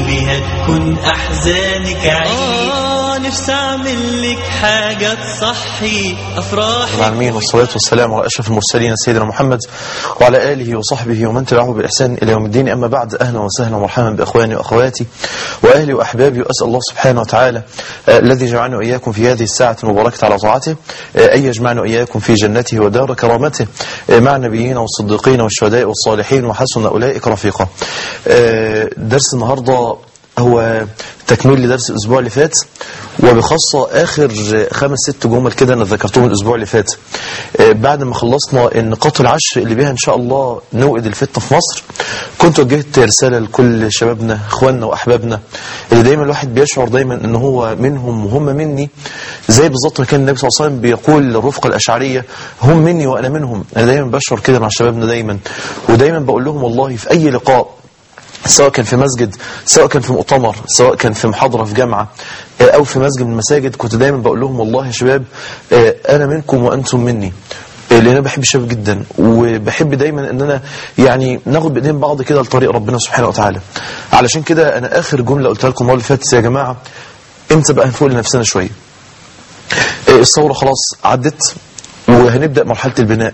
بها تكون أحزانك عيد آه نفسي أعمل لك حاجة تصحي أفراحك العالمين والصلاة والسلام على أشرف المرسلين سيدنا محمد وعلى آله وصحبه ومن تبعه بالإحسان إلى يوم الدين أما بعد أهلا وسهلا ومرحبا بإخواني وأخواتي وأهلي وأحبابي وأسأل الله سبحانه وتعالى آه، الذي جمعنا وإياكم في هذه الساعة المباركة على طاعته آه، أن يجمعنا وإياكم في جنته ودار كرامته آه، مع النبيين والصديقين والشهداء والصالحين وحسن أولئك رفيقا آه، درس النهاردة هو تكميل لدرس الأسبوع اللي فات وبخاصة آخر خمس ست جمل كده أنا ذكرتهم الأسبوع اللي فات آه، بعد ما خلصنا النقاط العشر اللي بيها إن شاء الله نوقد الفتنة في مصر كنت وجهت رسالة لكل شبابنا إخواننا وأحبابنا اللي دايما الواحد بيشعر دايما إن هو منهم وهم مني زي بالظبط ما كان النبي صلى الله عليه وسلم بيقول للرفقة الأشعرية هم مني وأنا منهم أنا دايما بشعر كده مع شبابنا دايما ودايما بقول لهم والله في أي لقاء سواء كان في مسجد سواء كان في مؤتمر سواء كان في محاضرة في جامعة آه، أو في مسجد من المساجد كنت دايما بقول لهم والله يا شباب آه، أنا منكم وأنتم مني آه، لأن أنا بحب الشباب جدا وبحب دايما أن أنا يعني ناخد بإيدين بعض كده لطريق ربنا سبحانه وتعالى علشان كده أنا آخر جملة قلتها لكم المرة اللي فاتت يا جماعة امتى بقى نفوق لنفسنا شوية آه، الثورة خلاص عدت وهنبدأ مرحلة البناء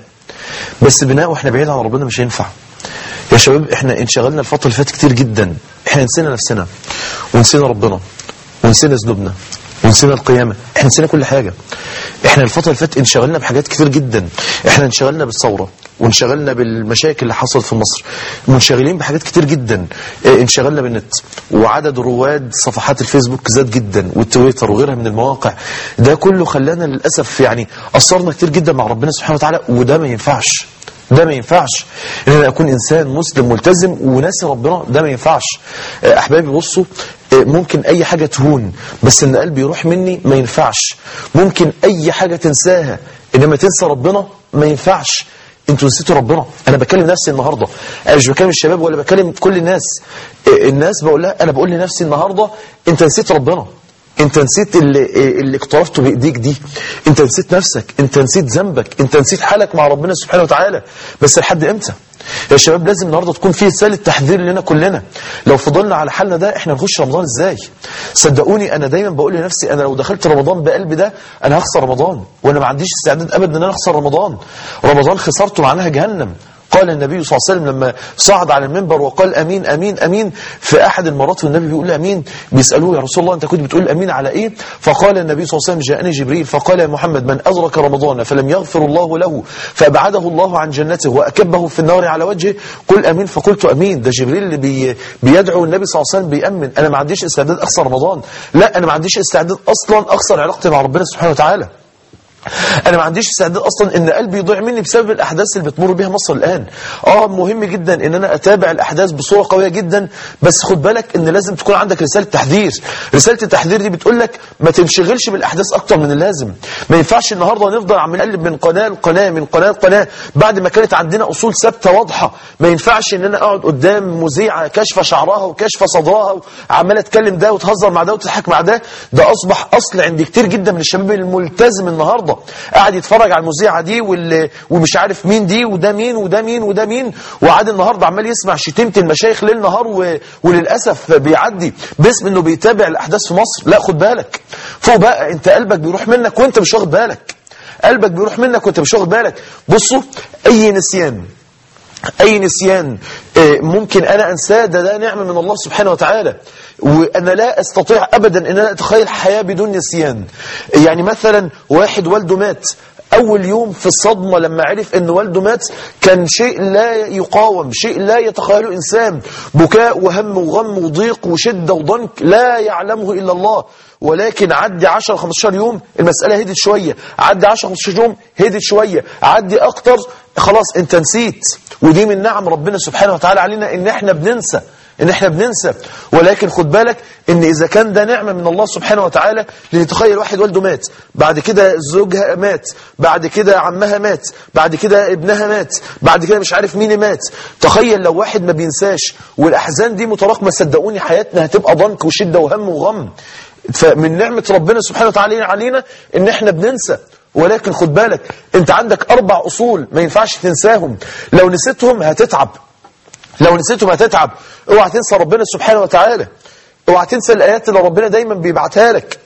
بس بناء واحنا بعيد عن ربنا مش هينفع يا شباب احنا انشغلنا الفترة اللي فاتت كتير جدا احنا نسينا نفسنا ونسينا ربنا ونسينا ذنوبنا ونسينا القيامة احنا نسينا كل حاجة احنا الفترة اللي فاتت انشغلنا بحاجات كتير جدا احنا انشغلنا بالثورة وانشغلنا بالمشاكل اللي حصلت في مصر منشغلين بحاجات كتير جدا اه، انشغلنا بالنت وعدد رواد صفحات الفيسبوك زاد جدا والتويتر وغيرها من المواقع ده كله خلانا للأسف يعني أثرنا كتير جدا مع ربنا سبحانه وتعالى وده ما ينفعش ده ما ينفعش ان انا اكون انسان مسلم ملتزم وناسي ربنا ده ما ينفعش آه، احبابي بصوا آه، ممكن اي حاجة تهون بس ان قلبي يروح مني ما ينفعش ممكن اي حاجة تنساها انما تنسى ربنا ما ينفعش انتوا نسيتوا ربنا انا بكلم نفسي النهاردة انا مش بكلم الشباب ولا بكلم كل الناس آه، الناس بقول لها انا بقول لنفسي النهاردة انت نسيت ربنا انت نسيت اللي, اللي اقترفته بايديك دي انت نسيت نفسك انت نسيت ذنبك انت نسيت حالك مع ربنا سبحانه وتعالى بس لحد امتى يا شباب لازم النهارده تكون في رساله تحذير لنا كلنا لو فضلنا على حالنا ده احنا نخش رمضان ازاي صدقوني انا دايما بقول لنفسي انا لو دخلت رمضان بقلبي ده انا هخسر رمضان وانا ما عنديش استعداد ابدا ان انا اخسر رمضان رمضان خسارته معناها جهنم قال النبي صلى الله عليه وسلم لما صعد على المنبر وقال أمين أمين أمين في أحد المرات والنبي بيقول أمين بيسألوه يا رسول الله أنت كنت بتقول أمين على إيه فقال النبي صلى الله عليه وسلم جاءني جبريل فقال يا محمد من أدرك رمضان فلم يغفر الله له فأبعده الله عن جنته وأكبه في النار على وجهه قل أمين فقلت أمين ده جبريل اللي بي بيدعو النبي صلى الله عليه وسلم بيأمن أنا ما عنديش استعداد أخسر رمضان لا أنا ما عنديش استعداد أصلا أخسر علاقتي مع ربنا سبحانه وتعالى انا ما عنديش استعداد اصلا ان قلبي يضيع مني بسبب الاحداث اللي بتمر بيها مصر الان اه مهم جدا ان انا اتابع الاحداث بصوره قويه جدا بس خد بالك ان لازم تكون عندك رساله تحذير رساله التحذير دي بتقول لك ما تنشغلش بالاحداث اكتر من اللازم ما ينفعش النهارده نفضل عم نقلب من قناه لقناه من قناه لقناه بعد ما كانت عندنا اصول ثابته واضحه ما ينفعش ان انا اقعد قدام مذيعه كاشفه شعرها وكاشفه صدرها وعماله تكلم ده وتهزر مع ده وتضحك مع ده ده اصبح اصل عند كتير جدا من الشباب الملتزم النهارده قاعد يتفرج على المذيعه دي وال... ومش عارف مين دي وده مين وده مين وده مين وقعد النهارده عمال يسمع شتيمه المشايخ ليل نهار و... وللاسف بيعدي باسم انه بيتابع الاحداث في مصر لا خد بالك فوق بقى انت قلبك بيروح منك وانت مش واخد بالك قلبك بيروح منك وانت مش واخد بالك بصوا اي نسيان اي نسيان آه، ممكن انا انساه ده ده نعمه من الله سبحانه وتعالى وانا لا استطيع ابدا ان انا اتخيل حياه بدون نسيان يعني مثلا واحد والده مات اول يوم في الصدمه لما عرف ان والده مات كان شيء لا يقاوم شيء لا يتخيله انسان بكاء وهم وغم وضيق وشده وضنك لا يعلمه الا الله ولكن عدي 10 15 يوم المسألة هدت شوية عدي 10 15 يوم هدت شوية عدي أكتر خلاص انت نسيت ودي من نعم ربنا سبحانه وتعالى علينا ان احنا بننسى ان احنا بننسى ولكن خد بالك ان اذا كان ده نعمة من الله سبحانه وتعالى لان تخيل واحد والده مات بعد كده زوجها مات بعد كده عمها مات بعد كده ابنها مات بعد كده مش عارف مين مات تخيل لو واحد ما بينساش والاحزان دي متراكمة صدقوني حياتنا هتبقى ضنك وشدة وهم وغم فمن نعمة ربنا سبحانه وتعالى علينا ان احنا بننسى ولكن خد بالك انت عندك اربع اصول ما ينفعش تنساهم لو نسيتهم هتتعب لو نسيتهم هتتعب اوعى تنسى ربنا سبحانه وتعالى اوعى تنسى الايات اللي ربنا دايما بيبعتها لك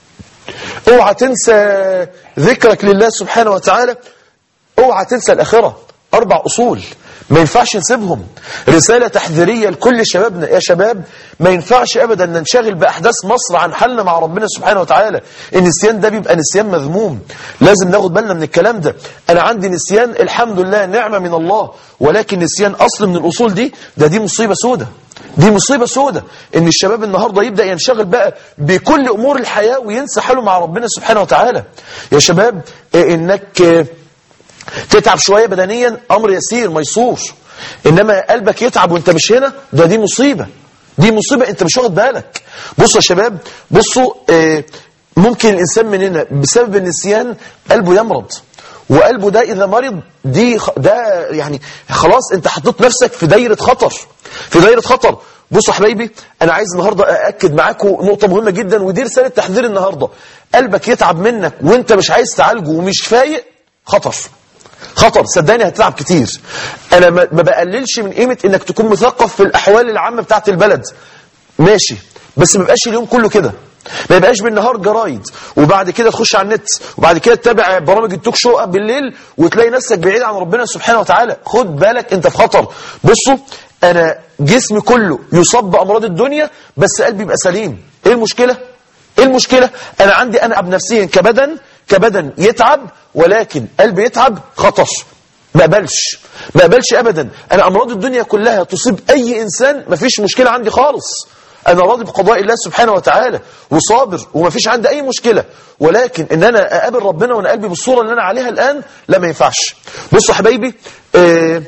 اوعى تنسى ذكرك لله سبحانه وتعالى اوعى تنسى الاخره اربع اصول ما ينفعش نسيبهم رسالة تحذيرية لكل شبابنا يا شباب ما ينفعش أبدا ننشغل بأحداث مصر عن حالنا مع ربنا سبحانه وتعالى النسيان ده بيبقى نسيان مذموم لازم ناخد بالنا من الكلام ده أنا عندي نسيان الحمد لله نعمة من الله ولكن نسيان أصل من الأصول دي ده دي مصيبة سودة دي مصيبة سودة ان الشباب النهاردة يبدأ ينشغل بقى بكل أمور الحياة وينسى حاله مع ربنا سبحانه وتعالى يا شباب إنك تتعب شوية بدنيا أمر يسير ميسور إنما قلبك يتعب وانت مش هنا ده دي مصيبة دي مصيبة انت مش واخد بالك بصوا يا شباب بصوا آه ممكن الإنسان مننا بسبب النسيان قلبه يمرض وقلبه ده إذا مرض دي ده يعني خلاص انت حطيت نفسك في دايرة خطر في دايرة خطر بصوا حبايبي أنا عايز النهاردة أأكد معاكم نقطة مهمة جدا ودي رسالة تحذير النهاردة قلبك يتعب منك وانت مش عايز تعالجه ومش فايق خطر خطر صدقني هتتعب كتير انا ما بقللش من قيمه انك تكون مثقف في الاحوال العامه بتاعت البلد ماشي بس ما يبقاش اليوم كله كده ما يبقاش بالنهار جرايد وبعد كده تخش على النت وبعد كده تتابع برامج التوك شو بالليل وتلاقي نفسك بعيد عن ربنا سبحانه وتعالى خد بالك انت في خطر بصوا انا جسمي كله يصاب بامراض الدنيا بس قلبي يبقى سليم ايه المشكله ايه المشكله انا عندي انا اب نفسيا كبدن كبدن يتعب ولكن قلبي يتعب خطر ما قبلش ما قبلش ابدا انا امراض الدنيا كلها تصيب اي انسان ما فيش مشكله عندي خالص انا راضي بقضاء الله سبحانه وتعالى وصابر وما فيش عندي اي مشكله ولكن ان انا اقابل ربنا وانا قلبي بالصوره اللي انا عليها الان لا ما ينفعش بصوا حبايبي اه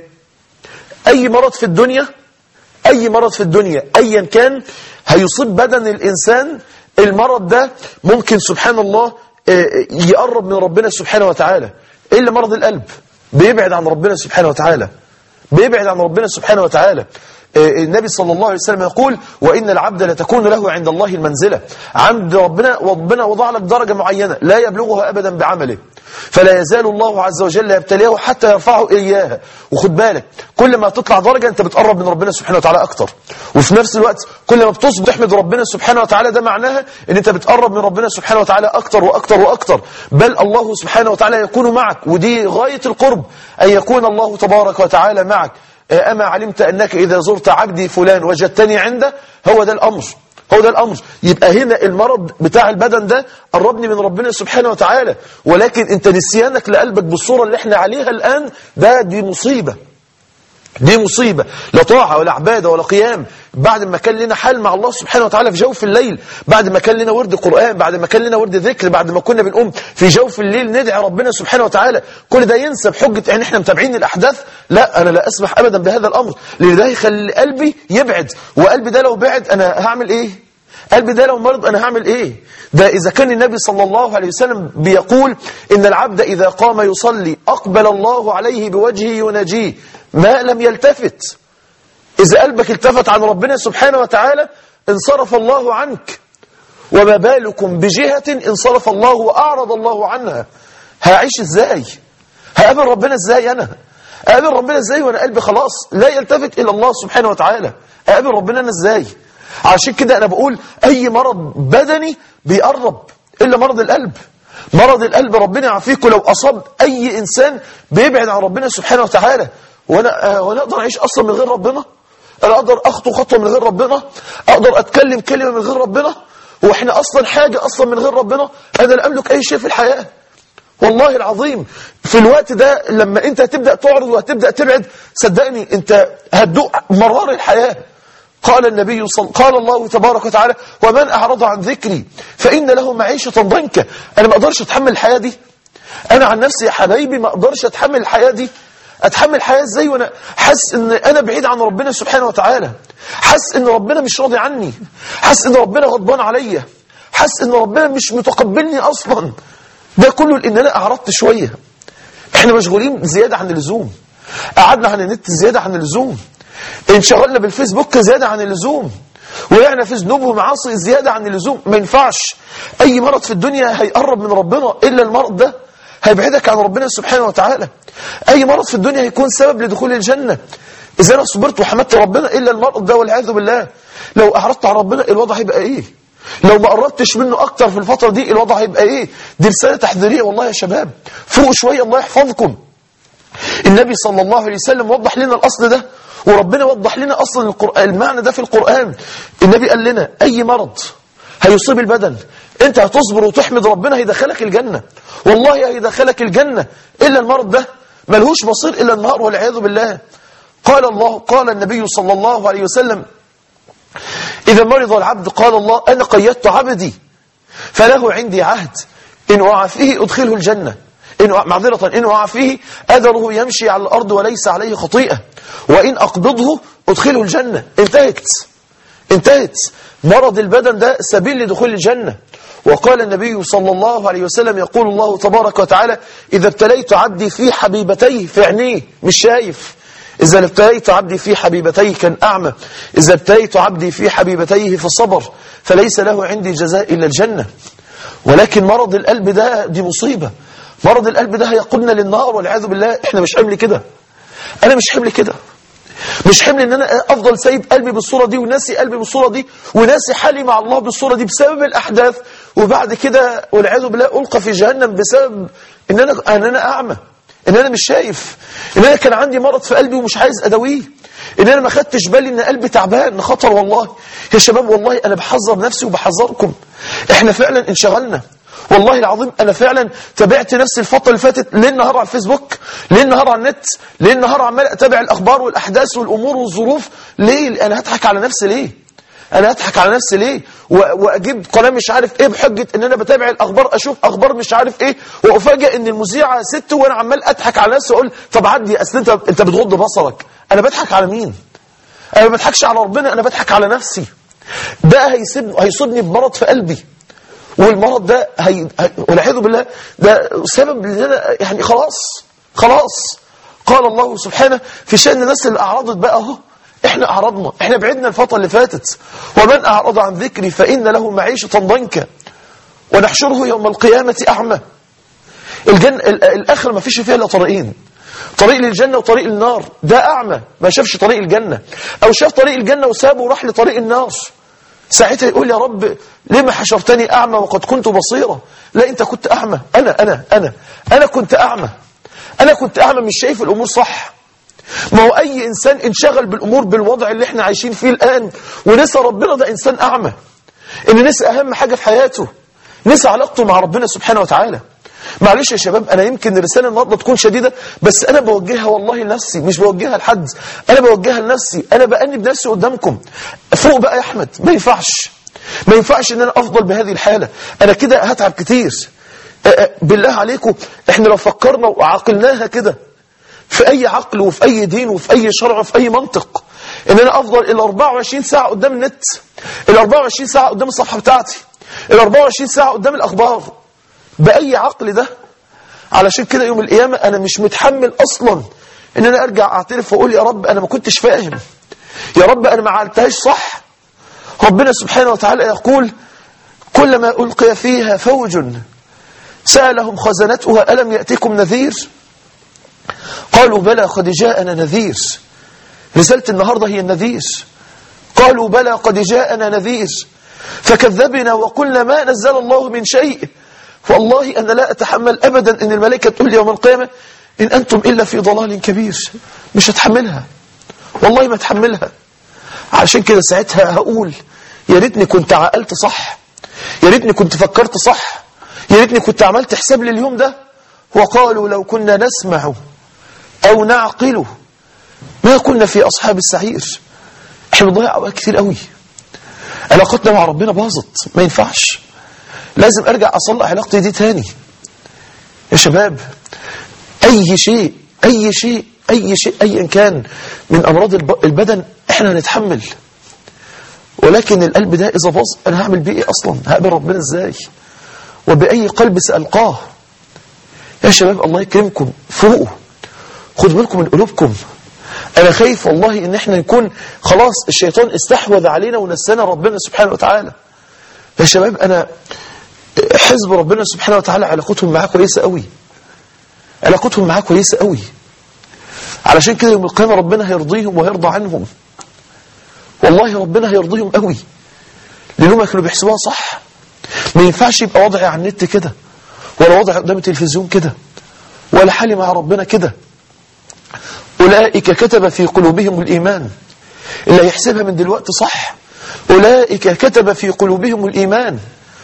اي مرض في الدنيا اي مرض في الدنيا ايا كان هيصيب بدن الانسان المرض ده ممكن سبحان الله يقرب من ربنا سبحانه وتعالى إلا مرض القلب بيبعد عن ربنا سبحانه وتعالى بيبعد عن ربنا سبحانه وتعالى النبي صلى الله عليه وسلم يقول وإن العبد لتكون له عند الله المنزلة عند ربنا ربنا وضع لك درجة معينة لا يبلغها أبدا بعمله فلا يزال الله عز وجل يبتليه حتى يرفعه إياها وخد بالك كل ما تطلع درجة أنت بتقرب من ربنا سبحانه وتعالى أكتر وفي نفس الوقت كل ما بتصبح تحمد ربنا سبحانه وتعالى ده معناها أن أنت بتقرب من ربنا سبحانه وتعالى أكتر وأكتر وأكتر بل الله سبحانه وتعالى يكون معك ودي غاية القرب أن يكون الله تبارك وتعالى معك أما علمت أنك إذا زرت عبدي فلان وجدتني عنده هو ده الأمر هو ده الأمر يبقى هنا المرض بتاع البدن ده قربني من ربنا سبحانه وتعالى ولكن انت نسيانك لقلبك بالصورة اللي احنا عليها الآن ده دي مصيبة دي مصيبة لا طاعة ولا عبادة ولا قيام بعد ما كان لنا حال مع الله سبحانه وتعالى في جوف الليل بعد ما كان لنا ورد قرآن بعد ما كان لنا ورد ذكر بعد ما كنا بنقوم في جوف الليل ندعي ربنا سبحانه وتعالى كل ده ينسى بحجة يعني احنا متابعين الأحداث لا أنا لا أسمح أبدا بهذا الأمر لأن ده يخلي قلبي يبعد وقلبي ده لو بعد أنا هعمل إيه قلبي ده لو مرض أنا هعمل إيه ده إذا كان النبي صلى الله عليه وسلم بيقول إن العبد إذا قام يصلي أقبل الله عليه بوجهه يناجيه ما لم يلتفت إذا قلبك التفت عن ربنا سبحانه وتعالى انصرف الله عنك وما بالكم بجهة انصرف الله وأعرض الله عنها هعيش إزاي هقابل ربنا إزاي أنا أقابل ربنا إزاي وأنا قلبي خلاص لا يلتفت إلى الله سبحانه وتعالى أقابل ربنا أنا إزاي عشان كده أنا بقول أي مرض بدني بيقرب إلا مرض القلب مرض القلب ربنا يعافيكم لو أصاب أي إنسان بيبعد عن ربنا سبحانه وتعالى وانا وانا اقدر اعيش اصلا من غير ربنا انا اقدر اخطو خطوه من غير ربنا اقدر اتكلم كلمه من غير ربنا واحنا اصلا حاجه اصلا من غير ربنا انا لا املك اي شيء في الحياه والله العظيم في الوقت ده لما انت هتبدا تعرض وهتبدا تبعد صدقني انت هتدوق مرار الحياه قال النبي صل... قال الله تبارك وتعالى ومن اعرض عن ذكري فان له معيشه ضنكا انا ما اقدرش اتحمل الحياه دي انا عن نفسي يا حبايبي ما اقدرش اتحمل الحياه دي اتحمل الحياة ازاي وانا حاسس ان انا بعيد عن ربنا سبحانه وتعالى حاسس ان ربنا مش راضي عني حاسس ان ربنا غضبان عليا حاسس ان ربنا مش متقبلني اصلا ده كله لان انا اعرضت شوية احنا مشغولين زيادة عن اللزوم قعدنا عن النت زيادة عن اللزوم انشغلنا بالفيسبوك زيادة عن اللزوم وقعنا في ذنوب ومعاصي زيادة عن اللزوم ما ينفعش اي مرض في الدنيا هيقرب من ربنا الا المرض ده هيبعدك عن ربنا سبحانه وتعالى أي مرض في الدنيا هيكون سبب لدخول الجنة إذا أنا صبرت وحمدت ربنا إلا المرض ده والعياذ بالله لو أعرضت عن ربنا الوضع هيبقى إيه لو ما قربتش منه أكتر في الفترة دي الوضع هيبقى إيه دي رسالة تحذيرية والله يا شباب فوقوا شوية الله يحفظكم النبي صلى الله عليه وسلم وضح لنا الأصل ده وربنا وضح لنا أصلا القرآن المعنى ده في القرآن النبي قال لنا أي مرض هيصيب البدن انت هتصبر وتحمد ربنا هيدخلك الجنة والله هيدخلك الجنة إلا المرض ده ملهوش مصير إلا النهار والعياذ بالله قال الله قال النبي صلى الله عليه وسلم إذا مرض العبد قال الله أنا قيدت عبدي فله عندي عهد إن وقع فيه أدخله الجنة إن معذرة إن وقع فيه أذره يمشي على الأرض وليس عليه خطيئة وإن أقبضه أدخله الجنة انتهت انتهت مرض البدن ده سبيل لدخول الجنة وقال النبي صلى الله عليه وسلم يقول الله تبارك وتعالى إذا ابتليت عبدي في حبيبتيه في عينيه مش شايف إذا ابتليت عبدي في حبيبتيه كان أعمى إذا ابتليت عبدي في حبيبتيه فصبر فليس له عندي جزاء إلا الجنة ولكن مرض القلب ده دي مصيبة مرض القلب ده هيقودنا للنار والعياذ بالله احنا مش حمل كده انا مش حمل كده مش حمل ان انا افضل سايب قلبي بالصوره دي وناسي قلبي بالصوره دي وناسي حالي مع الله بالصوره دي بسبب الاحداث وبعد كده والعياذ بالله القى في جهنم بسبب ان انا ان انا اعمى ان انا مش شايف ان انا كان عندي مرض في قلبي ومش عايز اداويه ان انا ما خدتش بالي ان قلبي تعبان خطر والله يا شباب والله انا بحذر نفسي وبحذركم احنا فعلا انشغلنا والله العظيم انا فعلا تابعت نفسي الفتره اللي فاتت ليل نهار على الفيسبوك ليل نهار على النت ليل نهار عمال اتابع الاخبار والاحداث والامور والظروف ليه انا هضحك على نفسي ليه انا هضحك على نفسي ليه و... واجيب قناه مش عارف ايه بحجه ان انا بتابع الاخبار اشوف اخبار مش عارف ايه وافاجئ ان المذيعه ست وانا عمال اضحك على نفسي واقول طب عدي اصل انت انت بتغض بصرك انا بضحك على مين انا ما بضحكش على ربنا انا بضحك على نفسي ده هيسيب هيصيبني بمرض في قلبي والمرض ده هي... هي... والعياذ بالله ده سبب ان انا يعني خلاص خلاص قال الله سبحانه في شأن الناس اللي أعرضت بقى اهو احنا أعرضنا احنا بعدنا الفترة اللي فاتت ومن أعرض عن ذكري فإن له معيشة ضنكا ونحشره يوم القيامة أعمى الجنة الآخرة ما فيش فيها إلا طريقين طريق للجنة وطريق النار ده أعمى ما شافش طريق الجنة أو شاف طريق الجنة وسابه وراح لطريق النار ساعتها يقول يا رب لما حشرتني أعمى وقد كنت بصيرا لا أنت كنت أعمى أنا أنا أنا أنا كنت أعمى أنا كنت أعمى مش شايف الأمور صح ما هو أي إنسان انشغل بالأمور بالوضع اللي احنا عايشين فيه الآن ونسى ربنا ده إنسان أعمى إن نسى أهم حاجة في حياته نسى علاقته مع ربنا سبحانه وتعالى معلش يا شباب أنا يمكن الرسالة النهارده تكون شديدة بس أنا بوجهها والله لنفسي مش بوجهها لحد أنا بوجهها لنفسي أنا بأنب نفسي قدامكم فوق بقى يا أحمد ما ينفعش ما ينفعش إن أنا أفضل بهذه الحالة أنا كده هتعب كتير بالله عليكم إحنا لو فكرنا وعقلناها كده في أي عقل وفي أي دين وفي أي شرع وفي أي منطق إن أنا أفضل ال 24 ساعة قدام النت ال 24 ساعة قدام الصفحة بتاعتي ال 24 ساعة قدام الأخبار بأي عقل ده علشان كده يوم القيامة أنا مش متحمل أصلا إن أنا أرجع أعترف وأقول يا رب أنا ما كنتش فاهم يا رب أنا ما عملتهاش صح ربنا سبحانه وتعالى يقول كلما ألقي فيها فوج سألهم خزنتها ألم يأتكم نذير قالوا بلى قد جاءنا نذير رسالة النهاردة هي النذير قالوا بلى قد جاءنا نذير فكذبنا وقلنا ما نزل الله من شيء والله أنا لا أتحمل أبدا أن الملائكة تقول لي يوم القيامة إن أنتم إلا في ضلال كبير مش هتحملها والله ما أتحملها عشان كده ساعتها هقول يا ريتني كنت عقلت صح يا ريتني كنت فكرت صح يا ريتني كنت عملت حساب لليوم ده وقالوا لو كنا نسمع أو نعقل ما كنا في أصحاب السعير احنا بنضيع أوقات كتير قوي علاقتنا مع ربنا باظت ما ينفعش لازم ارجع اصلح علاقتي دي تاني يا شباب اي شيء اي شيء اي شيء ايا كان من امراض البدن احنا هنتحمل ولكن القلب ده اذا باظ انا هعمل بيه ايه اصلا هقابل ربنا ازاي وباي قلب سالقاه يا شباب الله يكرمكم فوقوا خدوا بالكم من قلوبكم انا خايف والله ان احنا نكون خلاص الشيطان استحوذ علينا ونسانا ربنا سبحانه وتعالى يا شباب انا حزب ربنا سبحانه وتعالى علاقتهم معاه كويسه قوي علاقتهم معاه كويسه قوي علشان كده يوم القيامة ربنا هيرضيهم وهيرضى عنهم والله ربنا هيرضيهم قوي لأنهم كانوا بيحسبوها صح ما ينفعش يبقى وضعي على النت كده ولا وضعي قدام التلفزيون كده ولا حالي مع ربنا كده أولئك كتب في قلوبهم الإيمان اللي يحسبها من دلوقتي صح أولئك كتب في قلوبهم الإيمان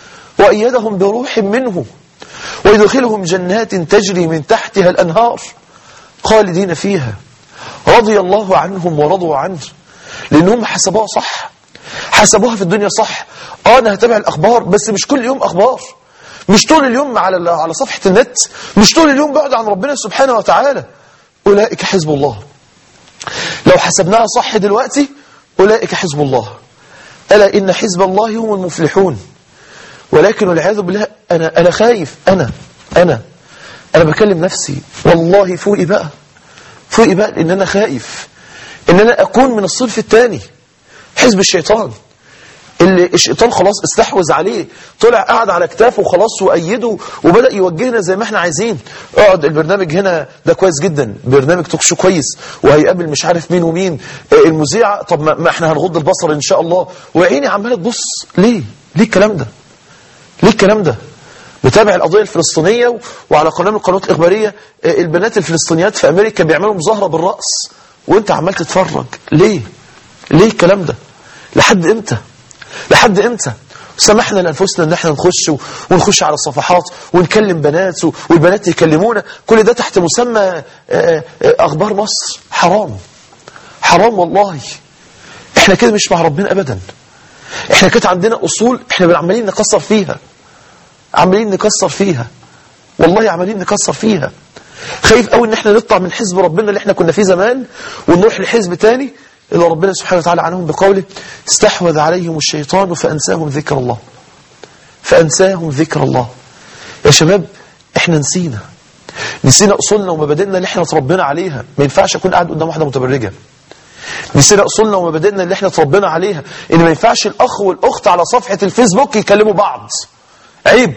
وأيدهم بروح منه ويدخلهم جنات تجري من تحتها الأنهار خالدين فيها رضي الله عنهم ورضوا عنه لأنهم حسبوها صح حسبوها في الدنيا صح اه انا هتابع الاخبار بس مش كل يوم اخبار مش طول اليوم على على صفحه النت مش طول اليوم بعد عن ربنا سبحانه وتعالى اولئك حزب الله لو حسبناها صح دلوقتي اولئك حزب الله الا ان حزب الله هم المفلحون ولكن والعياذ بالله انا انا خايف انا انا انا بكلم نفسي والله فوقي بقى فوقي بقى ان انا خايف ان انا اكون من الصنف الثاني حزب الشيطان اللي الشيطان خلاص استحوذ عليه طلع قاعد على كتافه وخلاص وأيده وبدأ يوجهنا زي ما احنا عايزين اقعد البرنامج هنا ده كويس جدا برنامج توكشو كويس وهيقابل مش عارف مين ومين المذيعة طب ما, ما احنا هنغض البصر ان شاء الله وعيني عمالة تبص ليه ليه الكلام ده ليه الكلام ده متابع القضية الفلسطينية وعلى قناة من القنوات الإخبارية البنات الفلسطينيات في أمريكا بيعملوا مظاهرة بالرأس وانت عمال تتفرج ليه ليه الكلام ده لحد امتى لحد امتى سمحنا لانفسنا ان احنا نخش ونخش على الصفحات ونكلم بنات والبنات يكلمونا كل ده تحت مسمى اخبار مصر حرام حرام والله احنا كده مش مع ربنا ابدا احنا كانت عندنا اصول احنا عمالين نكسر فيها عمالين نكسر فيها والله عمالين نكسر فيها خايف قوي ان احنا نطلع من حزب ربنا اللي احنا كنا فيه زمان ونروح لحزب تاني اللي ربنا سبحانه وتعالى عنهم بقوله استحوذ عليهم الشيطان فأنساهم ذكر الله فأنساهم ذكر الله يا شباب احنا نسينا نسينا أصولنا ومبادئنا اللي احنا تربينا عليها ما ينفعش أكون قاعد قدام واحدة متبرجة نسينا أصولنا ومبادئنا اللي احنا تربينا عليها إن ما ينفعش الأخ والأخت على صفحة الفيسبوك يكلموا بعض عيب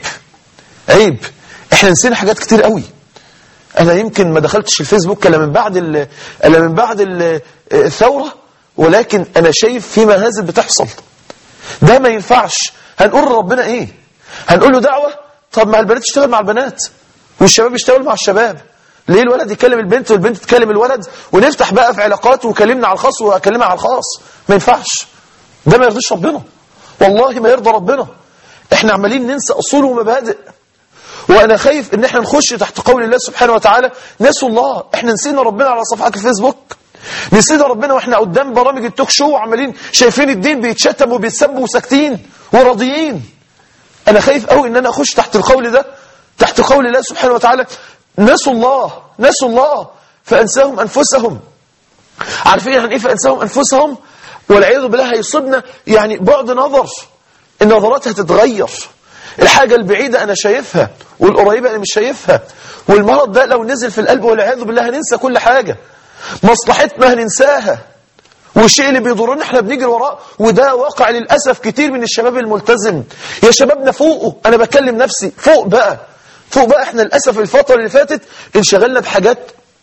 عيب احنا نسينا حاجات كتير قوي أنا يمكن ما دخلتش الفيسبوك إلا من بعد إلا من بعد الثورة ولكن أنا شايف في مهازل بتحصل ده ما ينفعش هنقول لربنا إيه هنقول له دعوة طب ما البنات تشتغل مع البنات والشباب يشتغل مع الشباب ليه الولد يكلم البنت والبنت تكلم الولد ونفتح بقى في علاقات وكلمنا على الخاص واكلمها على الخاص ما ينفعش ده ما يرضيش ربنا والله ما يرضى ربنا احنا عمالين ننسى اصول ومبادئ وانا خايف ان احنا نخش تحت قول الله سبحانه وتعالى نسوا الله احنا نسينا ربنا على صفحات الفيسبوك نسينا ربنا واحنا قدام برامج التوك شو وعمالين شايفين الدين بيتشتم وبيتسب وساكتين وراضيين انا خايف قوي ان انا اخش تحت القول ده تحت قول الله سبحانه وتعالى نسوا الله نسوا الله فانساهم انفسهم عارفين يعني ايه فانساهم انفسهم والعياذ بالله هيصيبنا يعني بعد نظر النظرات هتتغير الحاجة البعيدة أنا شايفها والقريبة أنا مش شايفها والمرض ده لو نزل في القلب والعياذ بالله هننسى كل حاجة مصلحتنا هننساها والشيء اللي بيضرنا احنا بنجري وراه وده واقع للأسف كتير من الشباب الملتزم يا شبابنا فوقه أنا بكلم نفسي فوق بقى فوق بقى احنا للأسف الفترة اللي فاتت انشغلنا بحاجات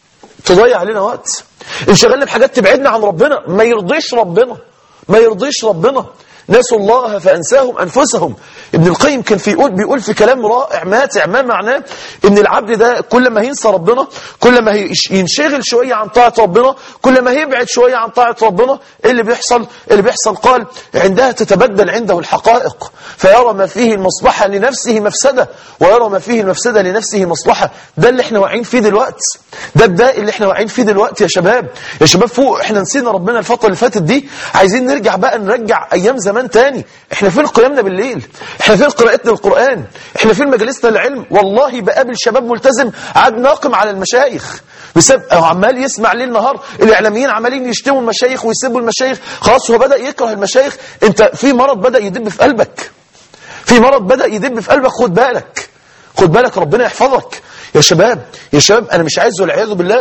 تضيع علينا وقت انشغلنا بحاجات تبعدنا عن ربنا ما يرضيش ربنا ما يرضيش ربنا نسوا الله فأنساهم أنفسهم ابن القيم كان في يقول بيقول في كلام رائع ماتع ما معناه ان العبد ده كل ما هينسى ربنا كل ما ينشغل شوية عن طاعة ربنا كل ما هيبعد شوية عن طاعة ربنا إيه اللي بيحصل اللي بيحصل قال عندها تتبدل عنده الحقائق فيرى ما فيه المصلحة لنفسه مفسدة ويرى ما فيه المفسدة لنفسه مصلحة ده اللي احنا واقعين فيه دلوقتي ده الداء اللي احنا واقعين فيه دلوقتي يا شباب يا شباب فوق احنا نسينا ربنا الفترة اللي فاتت دي عايزين نرجع بقى نرجع ايام زمان تاني احنا فين قيامنا بالليل احنا فين قراءتنا القرآن احنا فين مجالسنا العلم والله بقابل شباب ملتزم عاد ناقم على المشايخ بسبب عمال يسمع ليل نهار الاعلاميين عمالين يشتموا المشايخ ويسبوا المشايخ خلاص هو بدأ يكره المشايخ انت في مرض بدأ يدب في قلبك في مرض بدأ يدب في قلبك خد بالك خد بالك ربنا يحفظك يا شباب يا شباب انا مش عايز والعياذ بالله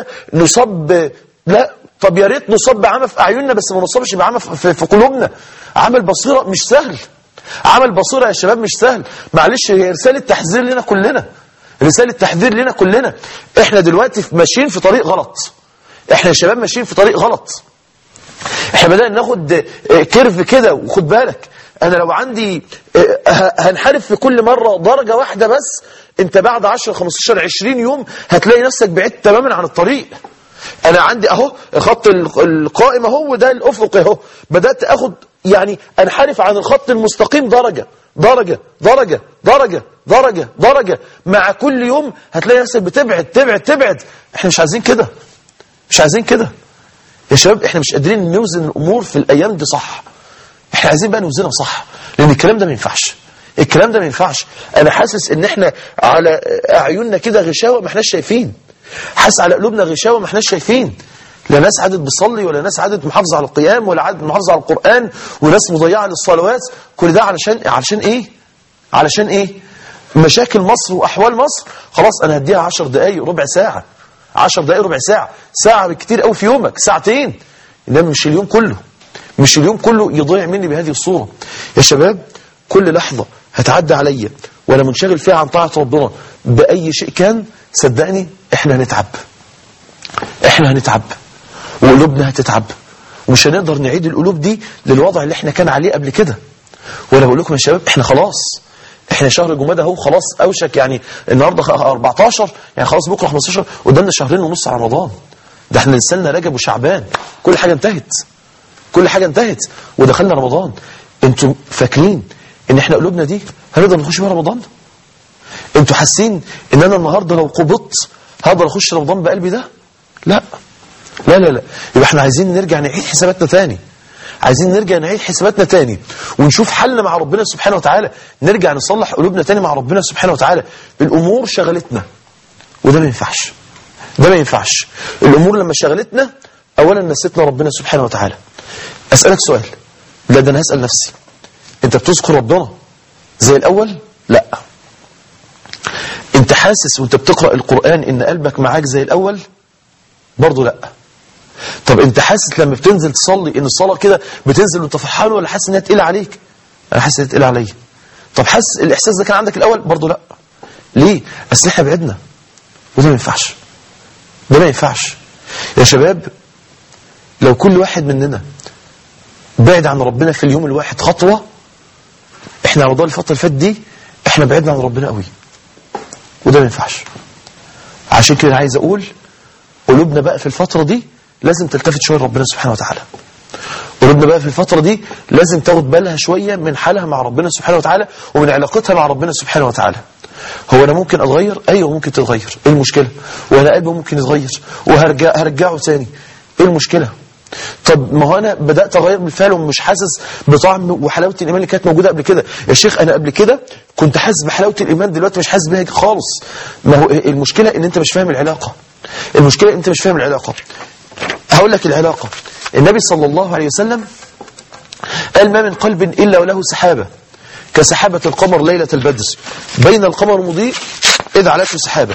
نصب لا طب يا ريت نصب بعمى في اعيننا بس ما نصبش بعمى في, في قلوبنا عمل بصيره مش سهل عمل بصيره يا شباب مش سهل معلش هي رساله تحذير لنا كلنا رساله تحذير لنا كلنا احنا دلوقتي ماشيين في طريق غلط احنا يا شباب ماشيين في طريق غلط احنا بدأنا ناخد اه، كيرف كده وخد بالك انا لو عندي اه، ه- هنحرف في كل مرة درجة واحدة بس انت بعد 10 15 20 يوم هتلاقي نفسك بعدت تماما عن الطريق انا عندي اهو خط ال- القائم اهو وده الافق اهو بدأت اخد يعني انحرف عن الخط المستقيم درجة درجة درجة درجة درجة درجة مع كل يوم هتلاقي نفسك بتبعد تبعد تبعد احنا مش عايزين كده مش عايزين كده يا شباب احنا مش قادرين نوزن الامور في الايام دي صح احنا عايزين بقى نوزنها صح لان الكلام ده ما ينفعش الكلام ده ما ينفعش انا حاسس ان احنا على اعيننا كده غشاوه ما احناش شايفين حاسس على قلوبنا غشاوه ما احناش شايفين لا ناس عادت بتصلي ولا ناس عادت محافظه على القيام ولا عادت محافظه على القران وناس مضيعه للصلوات كل ده علشان علشان ايه علشان ايه مشاكل مصر واحوال مصر خلاص انا هديها 10 دقائق ربع ساعه 10 دقائق ربع ساعه ساعه بالكتير قوي في يومك ساعتين انما مش اليوم كله مش اليوم كله يضيع مني بهذه الصوره يا شباب كل لحظه هتعدي عليا وانا منشغل فيها عن طاعه ربنا باي شيء كان صدقني احنا هنتعب احنا هنتعب وقلوبنا هتتعب ومش هنقدر نعيد القلوب دي للوضع اللي احنا كان عليه قبل كده وانا بقول لكم يا شباب احنا خلاص احنا شهر جمادى اهو خلاص اوشك يعني النهارده خ- 14 يعني خلاص بكره 15 قدامنا شهرين ونص على رمضان ده احنا لسنا رجب وشعبان كل حاجه انتهت كل حاجه انتهت ودخلنا رمضان انتوا فاكرين ان احنا قلوبنا دي هنقدر نخش بيها رمضان انتوا حاسين ان انا النهارده لو قبضت هقدر اخش رمضان بقلبي ده لا لا لا لا يبقى احنا عايزين نرجع نعيد حساباتنا تاني عايزين نرجع نعيد حساباتنا تاني ونشوف حلنا مع ربنا سبحانه وتعالى نرجع نصلح قلوبنا تاني مع ربنا سبحانه وتعالى الامور شغلتنا وده ما ينفعش ده ما ينفعش الامور لما شغلتنا اولا نسيتنا ربنا سبحانه وتعالى اسالك سؤال لا ده انا هسال نفسي انت بتذكر ربنا زي الاول لا انت حاسس وانت بتقرا القران ان قلبك معاك زي الاول برضه لا طب انت حاسس لما بتنزل تصلي ان الصلاه كده بتنزل وانت فرحان ولا حاسس انها تقيله عليك انا حاسس انها تقيله عليا طب حاسس الاحساس ده كان عندك الاول برضه لا ليه اصل احنا بعدنا وده ما ينفعش ده ما ينفعش يا شباب لو كل واحد مننا بعد عن ربنا في اليوم الواحد خطوه احنا على مدار الفتره اللي فاتت دي احنا بعدنا عن ربنا قوي وده ما ينفعش عشان كده عايز اقول قلوبنا بقى في الفترة دي لازم تلتفت شوية لربنا سبحانه وتعالى قلوبنا بقى في الفترة دي لازم تاخد بالها شوية من حالها مع ربنا سبحانه وتعالى ومن علاقتها مع ربنا سبحانه وتعالى هو انا ممكن اتغير ايوه ممكن تتغير ايه المشكلة وانا قلبي ممكن يتغير وهرجع هرجعه تاني ايه المشكلة طب ما هو انا بدات اغير بالفعل ومش حاسس بطعم وحلاوه الايمان اللي كانت موجوده قبل كده يا شيخ انا قبل كده كنت حاسس بحلاوه الايمان دلوقتي مش حاسس بيها خالص ما هو المشكله ان انت مش فاهم العلاقه المشكله ان انت مش فاهم العلاقه هقول لك العلاقه النبي صلى الله عليه وسلم قال ما من قلب الا وله سحابه كسحابه القمر ليله البدر بين القمر مضيء اذ علته سحابه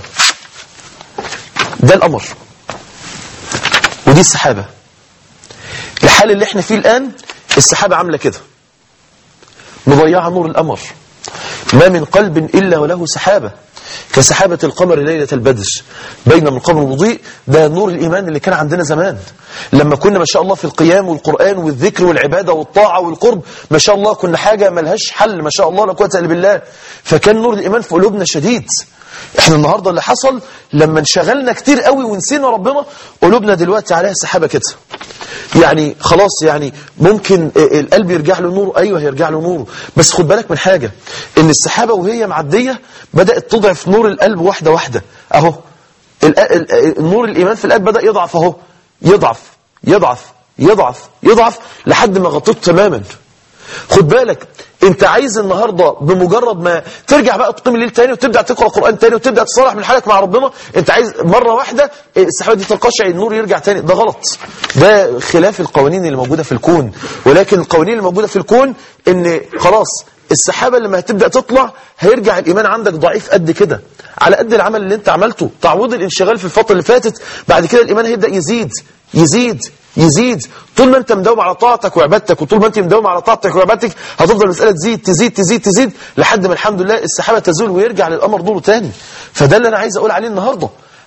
ده القمر ودي السحابه الحال اللي احنا فيه الآن السحابة عاملة كده مضيعة نور القمر ما من قلب إلا وله سحابة كسحابة القمر ليلة البدر بين من القمر مضيء ده نور الإيمان اللي كان عندنا زمان لما كنا ما شاء الله في القيام والقرآن والذكر والعبادة والطاعة والقرب ما شاء الله كنا حاجة ملهاش حل ما شاء الله لا قوة إلا بالله فكان نور الإيمان في قلوبنا شديد احنا النهاردة اللي حصل لما انشغلنا كتير قوي ونسينا ربنا قلوبنا دلوقتي عليها سحابة كده يعني خلاص يعني ممكن القلب يرجع له نوره ايوه هيرجع له نوره بس خد بالك من حاجة ان السحابة وهي معدية بدأت تضعف نور القلب واحدة واحدة اهو نور الايمان في القلب بدأ يضعف اهو يضعف يضعف يضعف يضعف لحد ما غطيته تماما خد بالك انت عايز النهاردة بمجرد ما ترجع بقى تقيم الليل تاني وتبدأ تقرأ قرآن تاني وتبدأ تصالح من حالك مع ربنا انت عايز مرة واحدة السحابة دي تنقشع النور يرجع تاني ده غلط ده خلاف القوانين اللي موجودة في الكون ولكن القوانين اللي موجودة في الكون ان خلاص السحابة لما هتبدأ تطلع هيرجع الإيمان عندك ضعيف قد كده على قد العمل اللي انت عملته تعويض الانشغال في الفترة اللي فاتت بعد كده الإيمان هيبدأ يزيد يزيد يزيد طول ما انت مداوم على طاعتك وعبادتك وطول ما انت مداوم على طاعتك وعبادتك هتفضل المسألة تزيد تزيد تزيد تزيد لحد ما الحمد لله السحابة تزول ويرجع للأمر دوره تاني فده اللي أنا عايز أقول عليه النهاردة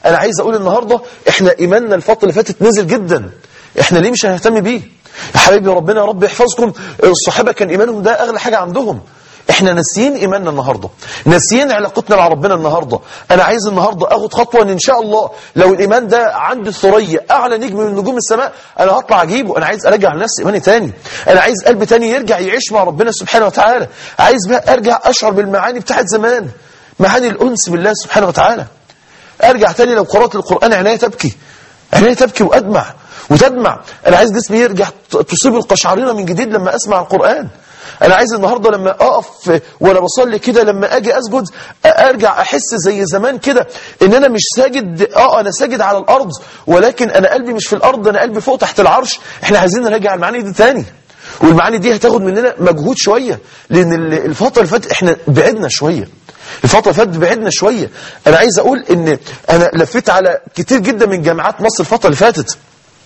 انا عايز اقول النهارده احنا ايماننا الفتره اللي فاتت نزل جدا احنا ليه مش هنهتم بيه يا حبايبي ربنا يا رب يحفظكم الصحابه كان ايمانهم ده اغلى حاجه عندهم احنا ناسيين ايماننا النهارده ناسيين علاقتنا مع ربنا النهارده انا عايز النهارده اخد خطوه ان ان شاء الله لو الايمان ده عند الثريا اعلى نجم من نجوم السماء انا هطلع اجيبه انا عايز ارجع لنفسي ايماني تاني انا عايز قلب تاني يرجع يعيش مع ربنا سبحانه وتعالى عايز بقى ارجع اشعر بالمعاني بتاعت زمان معاني الانس بالله سبحانه وتعالى ارجع تاني لو قرات القران عينيا تبكي عينيا تبكي وادمع وتدمع انا عايز جسمي يرجع تصيب القشعريره من جديد لما اسمع القران انا عايز النهارده لما اقف وانا بصلي كده لما اجي اسجد ارجع احس زي زمان كده ان انا مش ساجد اه انا ساجد على الارض ولكن انا قلبي مش في الارض انا قلبي فوق تحت العرش احنا عايزين نراجع المعاني دي تاني والمعاني دي هتاخد مننا مجهود شويه لان الفتره اللي فاتت احنا بعدنا شويه الفتره اللي فاتت بعدنا شويه انا عايز اقول ان انا لفيت على كتير جدا من جامعات مصر الفتره اللي فاتت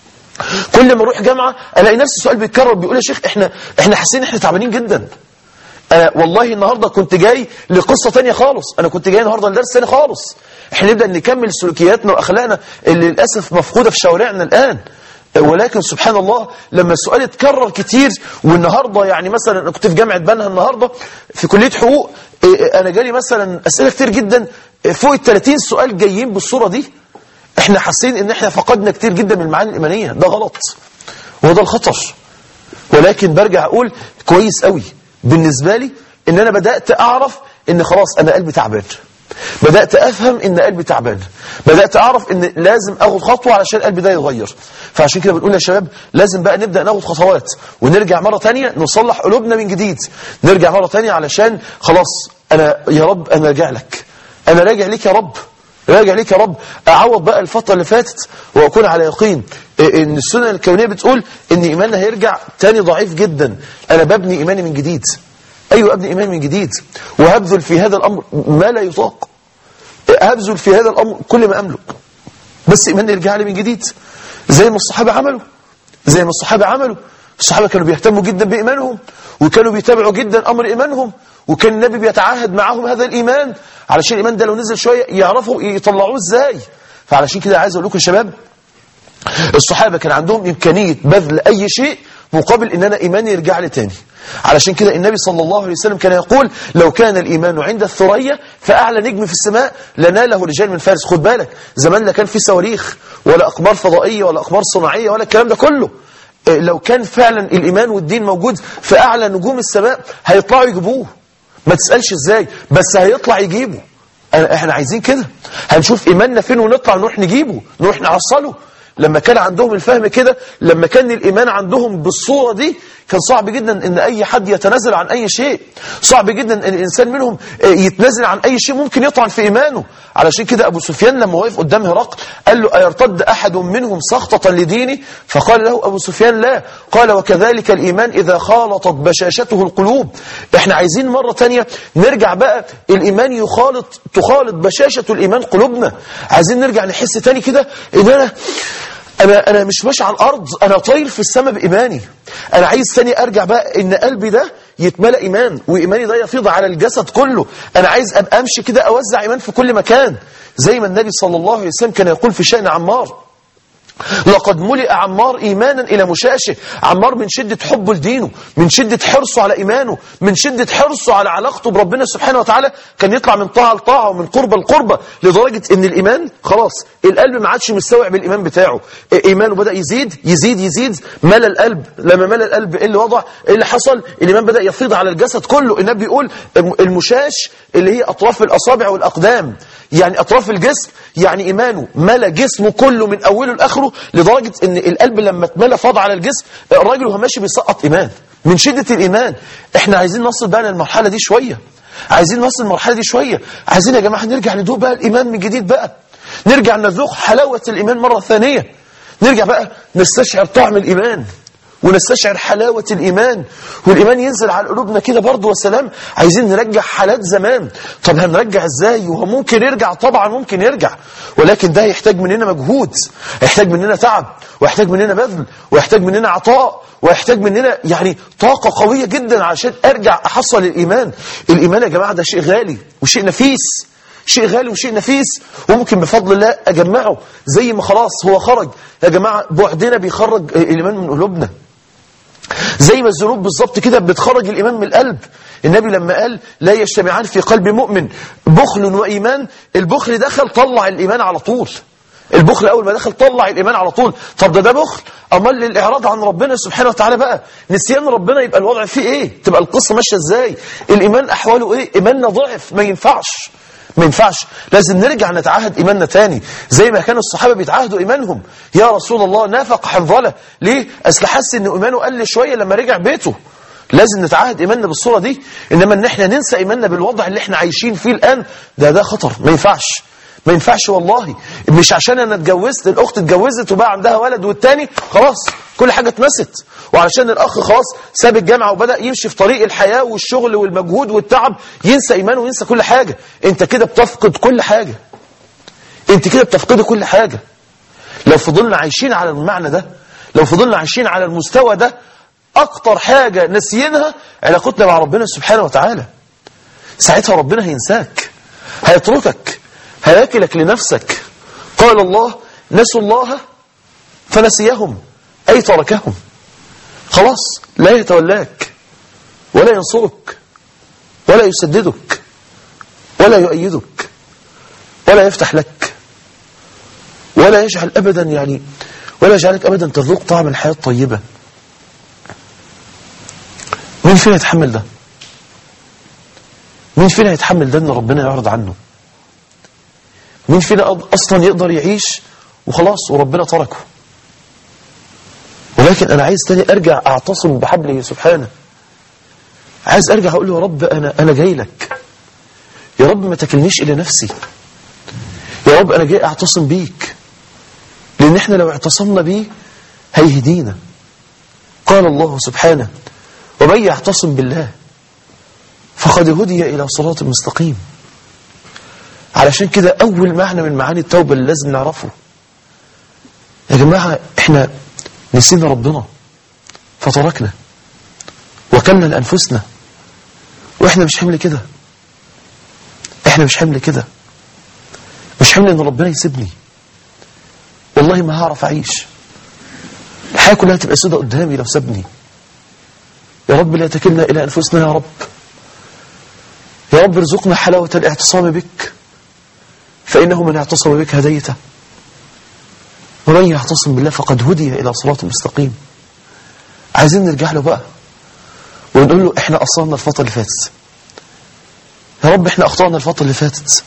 كل ما اروح جامعه الاقي نفس السؤال بيتكرر بيقول يا شيخ احنا احنا حاسين احنا تعبانين جدا انا والله النهارده كنت جاي لقصه تانية خالص انا كنت جاي النهارده لدرس تاني خالص احنا نبدا نكمل سلوكياتنا واخلاقنا اللي للاسف مفقوده في شوارعنا الان ولكن سبحان الله لما السؤال اتكرر كتير والنهارده يعني مثلا انا كنت في جامعه بنها النهارده في كليه حقوق انا جالي مثلا اسئله كتير جدا فوق ال 30 سؤال جايين بالصوره دي احنا حاسين ان احنا فقدنا كتير جدا من المعاني الايمانيه ده غلط وده الخطر ولكن برجع اقول كويس قوي بالنسبه لي ان انا بدات اعرف ان خلاص انا قلبي تعبان بدات افهم ان قلبي تعبان بدات اعرف ان لازم اخد خطوه علشان قلبي ده يتغير فعشان كده بنقول يا شباب لازم بقى نبدا ناخد خطوات ونرجع مره تانية نصلح قلوبنا من جديد نرجع مره تانية علشان خلاص انا يا رب انا راجع لك انا راجع ليك يا رب راجع ليك يا رب اعوض بقى الفتره اللي فاتت واكون على يقين ان السنه الكونيه بتقول ان ايماننا هيرجع تاني ضعيف جدا انا ببني ايماني من جديد ايوه ابني ايماني من جديد وهبذل في هذا الامر ما لا يطاق هبذل في هذا الامر كل ما املك بس ايماني يرجع لي من جديد زي ما الصحابه عملوا زي ما الصحابه عملوا الصحابه كانوا بيهتموا جدا بايمانهم وكانوا بيتابعوا جدا امر ايمانهم وكان النبي بيتعاهد معاهم هذا الايمان علشان الايمان ده لو نزل شويه يعرفوا يطلعوه ازاي فعلشان كده عايز اقول لكم يا شباب الصحابه كان عندهم امكانيه بذل اي شيء مقابل ان انا ايماني يرجع لي تاني علشان كده النبي صلى الله عليه وسلم كان يقول لو كان الايمان عند الثريا فاعلى نجم في السماء لناله رجال من فارس خد بالك زمان لا كان في صواريخ ولا اقمار فضائيه ولا اقمار صناعيه ولا الكلام ده كله لو كان فعلا الايمان والدين موجود في اعلى نجوم السماء هيطلعوا يجيبوه ما تسالش ازاي بس هيطلع يجيبه احنا عايزين كده هنشوف ايماننا فين ونطلع نروح نجيبه نروح نعصله لما كان عندهم الفهم كده لما كان الإيمان عندهم بالصورة دي كان صعب جدا ان اي حد يتنازل عن اي شيء صعب جدا ان الانسان منهم يتنازل عن اي شيء ممكن يطعن في ايمانه علشان كده ابو سفيان لما وقف قدام هرقل قال له ايرتد احد منهم سخطة لديني فقال له ابو سفيان لا قال وكذلك الايمان اذا خالطت بشاشته القلوب احنا عايزين مرة تانية نرجع بقى الايمان يخالط تخالط بشاشة الايمان قلوبنا عايزين نرجع نحس تاني كده ان انا انا انا مش ماشي على الارض انا طاير في السماء بايماني انا عايز ثاني ارجع بقى ان قلبي ده يتملى ايمان وايماني ده يفيض على الجسد كله انا عايز ابقى امشي كده اوزع ايمان في كل مكان زي ما النبي صلى الله عليه وسلم كان يقول في شأن عمار لقد ملئ عمار إيمانا إلى مشاشه عمار من شدة حبه لدينه من شدة حرصه على إيمانه من شدة حرصه على علاقته بربنا سبحانه وتعالى كان يطلع من طاعة لطاعة ومن قربة لقربة لدرجة إن الإيمان خلاص القلب ما عادش مستوعب الإيمان بتاعه إيمانه بدأ يزيد يزيد يزيد ملى القلب لما ملى القلب إيه اللي وضع إيه اللي حصل الإيمان بدأ يفيض على الجسد كله النبي يقول المشاش اللي هي أطراف الأصابع والأقدام يعني أطراف الجسم يعني إيمانه ملى جسمه كله من أوله لآخره لدرجة ان القلب لما اتملى فاض على الجسم الراجل وهو ماشي بيسقط ايمان من شدة الايمان احنا عايزين نصل بقى للمرحلة دي شوية عايزين نصل المرحلة دي شوية عايزين يا جماعة نرجع ندوق بقى الايمان من جديد بقى نرجع نذوق حلاوة الايمان مرة ثانية نرجع بقى نستشعر طعم الايمان ونستشعر حلاوة الإيمان والإيمان ينزل على قلوبنا كده برضه والسلام عايزين نرجع حالات زمان طب هنرجع إزاي وهو ممكن يرجع طبعا ممكن يرجع ولكن ده يحتاج مننا مجهود يحتاج مننا تعب ويحتاج مننا بذل ويحتاج مننا عطاء ويحتاج مننا يعني طاقة قوية جدا عشان أرجع أحصل الإيمان الإيمان يا جماعة ده شيء غالي وشيء نفيس شيء غالي وشيء نفيس وممكن بفضل الله أجمعه زي ما خلاص هو خرج يا جماعة بعدنا بيخرج الإيمان من قلوبنا زي ما الذنوب بالظبط كده بتخرج الإيمان من القلب النبي لما قال لا يجتمعان في قلب مؤمن بخل وإيمان البخل دخل طلع الإيمان على طول البخل أول ما دخل طلع الإيمان على طول طب ده ده بخل أمال الإعراض عن ربنا سبحانه وتعالى بقى نسيان ربنا يبقى الوضع فيه إيه تبقى القصة ماشية إزاي الإيمان أحواله إيه إيماننا ضعف ما ينفعش ما ينفعش لازم نرجع نتعهد إيماننا تاني زي ما كانوا الصحابة بيتعهدوا إيمانهم يا رسول الله نافق حنظلة ليه أصل حس إن إيمانه قل شوية لما رجع بيته لازم نتعهد إيماننا بالصورة دي إنما إن إحنا ننسى إيماننا بالوضع اللي إحنا عايشين فيه الآن ده ده خطر ما ينفعش ما ينفعش والله مش عشان انا اتجوزت الاخت اتجوزت وبقى عندها ولد والتاني خلاص كل حاجه اتنست وعشان الاخ خلاص ساب الجامعه وبدا يمشي في طريق الحياه والشغل والمجهود والتعب ينسى ايمانه وينسى كل حاجه انت كده بتفقد كل حاجه انت كده بتفقدي كل حاجه لو فضلنا عايشين على المعنى ده لو فضلنا عايشين على المستوى ده اكتر حاجه نسينها علاقتنا مع ربنا سبحانه وتعالى ساعتها ربنا هينساك هيتركك هياكلك لنفسك قال الله نسوا الله فنسيهم أي تركهم خلاص لا يتولاك ولا ينصرك ولا يسددك ولا يؤيدك ولا يفتح لك ولا يجعل أبدا يعني ولا يجعلك أبدا تذوق طعم الحياة الطيبة مين فينا يتحمل ده مين فينا يتحمل ده ان ربنا يعرض عنه مين فينا أصلا يقدر يعيش وخلاص وربنا تركه ولكن أنا عايز تاني أرجع أعتصم بحبله سبحانه عايز أرجع أقول له يا رب أنا, أنا جاي لك يا رب ما تكلنيش إلى نفسي يا رب أنا جاي أعتصم بيك لأن إحنا لو اعتصمنا بيه هيهدينا قال الله سبحانه ومن يعتصم بالله فقد هدي إلى صراط مستقيم علشان كده أول معنى من معاني التوبة اللي لازم نعرفه يا جماعة احنا نسينا ربنا فتركنا وكلنا لأنفسنا واحنا مش حمل كده احنا مش حمل كده مش حمل ان ربنا يسيبني والله ما هعرف اعيش الحياة كلها تبقى سودة قدامي لو سابني يا رب لا تكلنا الى انفسنا يا رب يا رب ارزقنا حلاوة الاعتصام بك فإنه من اعتصم بك هديته ومن يعتصم بالله فقد هدي إلى صراط مستقيم عايزين نرجع له بقى ونقول له احنا قصرنا الفترة اللي فاتت يا رب احنا أخطأنا الفترة اللي فاتت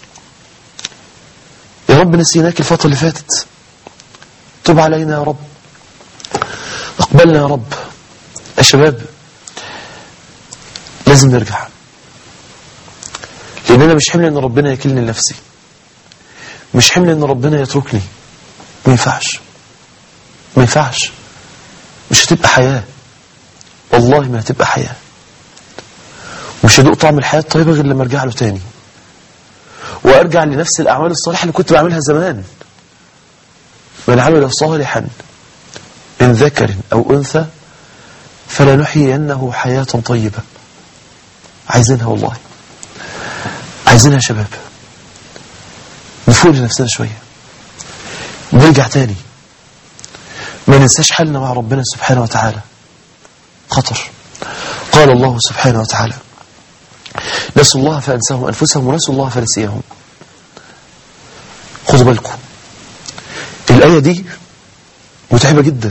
يا رب نسيناك الفترة اللي فاتت تب علينا يا رب اقبلنا يا رب يا شباب لازم نرجع لأن أنا مش حمل أن ربنا يكلني لنفسي مش حمل أن ربنا يتركني ما ينفعش ما ينفعش مش هتبقى حياة والله ما هتبقى حياة مش هدوق طعم الحياة الطيبة غير لما ارجع له تاني وارجع لنفس الأعمال الصالحة اللي كنت بعملها زمان من عمل صالحا من ذكر أو أنثى فلنحيينه حياة طيبة عايزينها والله عايزينها يا شباب نفوق لنفسنا شوية نرجع تاني ما ننساش حالنا مع ربنا سبحانه وتعالى خطر قال الله سبحانه وتعالى نسوا الله فأنساهم أنفسهم ونسوا الله فنسيهم خذوا بالكم الآية دي متعبة جدا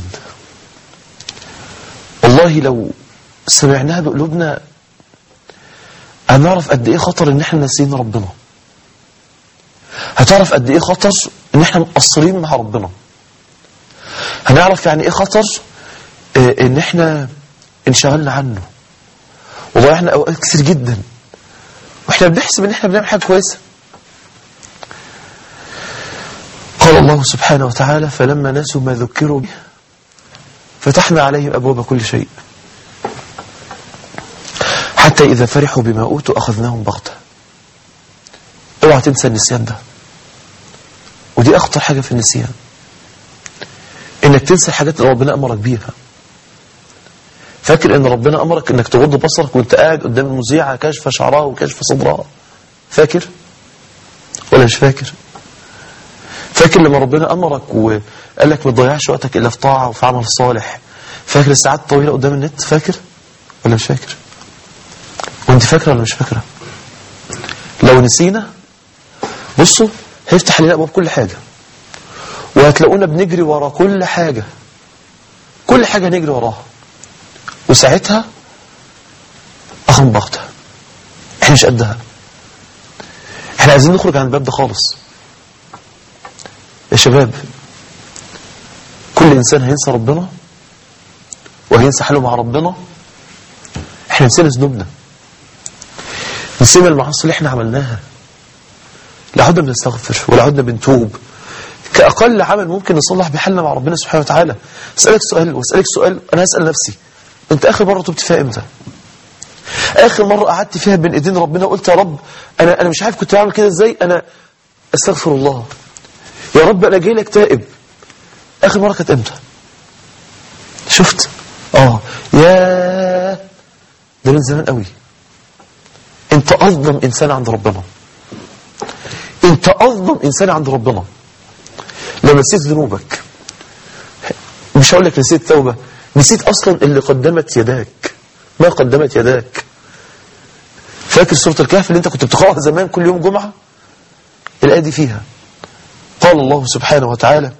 والله لو سمعناها بقلوبنا هنعرف قد ايه خطر ان احنا ناسيين ربنا هتعرف قد ايه خطر ان احنا مقصرين مع ربنا هنعرف يعني ايه خطر اه ان احنا انشغلنا عنه والله احنا اوقات كتير جدا واحنا بنحسب ان احنا بنعمل حاجه كويسه قال الله سبحانه وتعالى فلما نسوا ما ذكروا به فتحنا عليهم ابواب كل شيء حتى إذا فرحوا بما أوتوا أخذناهم بغتة اوعى تنسى النسيان ده ودي أخطر حاجة في النسيان إنك تنسى الحاجات اللي ربنا أمرك بيها فاكر إن ربنا أمرك إنك تغض بصرك وإنت قاعد قدام المذيعة كاشفة شعرها وكاشفة صدرها فاكر ولا مش فاكر فاكر لما ربنا أمرك وقال لك ما تضيعش وقتك إلا في طاعة وفي عمل صالح فاكر الساعات الطويلة قدام النت فاكر ولا مش فاكر وانت فاكرة ولا مش فاكرة لو نسينا بصوا هيفتح علينا أبواب كل حاجة وهتلاقونا بنجري ورا كل حاجة كل حاجة نجري وراها وساعتها أخن بغتها احنا مش قدها احنا عايزين نخرج عن الباب ده خالص يا شباب كل إنسان هينسى ربنا وهينسى حاله مع ربنا احنا نسينا ذنوبنا نسينا المعاصي اللي احنا عملناها لا عدنا بنستغفر ولا عدنا بنتوب كأقل عمل ممكن نصلح بحالنا مع ربنا سبحانه وتعالى اسألك سؤال واسألك سؤال أنا هسأل نفسي أنت آخر مرة تبت فيها إمتى آخر مرة قعدت فيها بين إيدين ربنا وقلت يا رب أنا أنا مش عارف كنت بعمل كده إزاي أنا أستغفر الله يا رب أنا جاي لك تائب آخر مرة كانت إمتى شفت آه يا ده من زمان قوي أنت أظلم إنسان عند ربنا أنت أظلم إنسان عند ربنا لما نسيت ذنوبك مش هقول لك نسيت توبة نسيت أصلا اللي قدمت يداك ما قدمت يداك فاكر سورة الكهف اللي انت كنت بتقرأها زمان كل يوم جمعة الآية دي فيها قال الله سبحانه وتعالى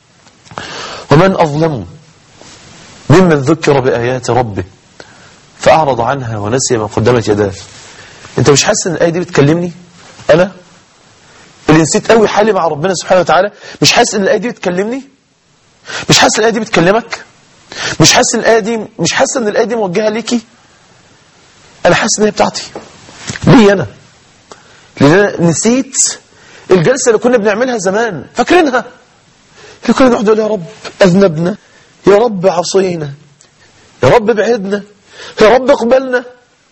ومن أظلم ممن ذكر بآيات ربه فأعرض عنها ونسي ما قدمت يداه انت مش حاسس ان الآية دي بتكلمني أنا اللي نسيت قوي حالي مع ربنا سبحانه وتعالى مش حاسس ان الآية دي بتكلمني مش حاسس ان الآية دي بتكلمك مش حاسس ان الآية دي مش حاسس ان الآية دي موجهة ليكي انا حاسس ان هي بتاعتي ليه انا لان انا نسيت الجلسة اللي كنا بنعملها زمان فاكرينها اللي كنا نقعد نقول يا رب اذنبنا يا رب عصينا يا رب بعدنا يا رب اقبلنا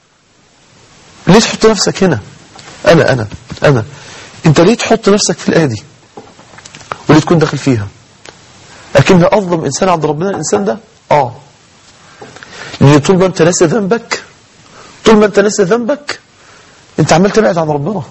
ليه تحط نفسك هنا انا انا انا انت ليه تحط نفسك في الآية دي وليه تكون داخل فيها لكن أظلم إنسان عند ربنا الإنسان ده آه لأن طول ما أنت ناسي ذنبك طول ما أنت ناسي ذنبك أنت عمال تبعد عن ربنا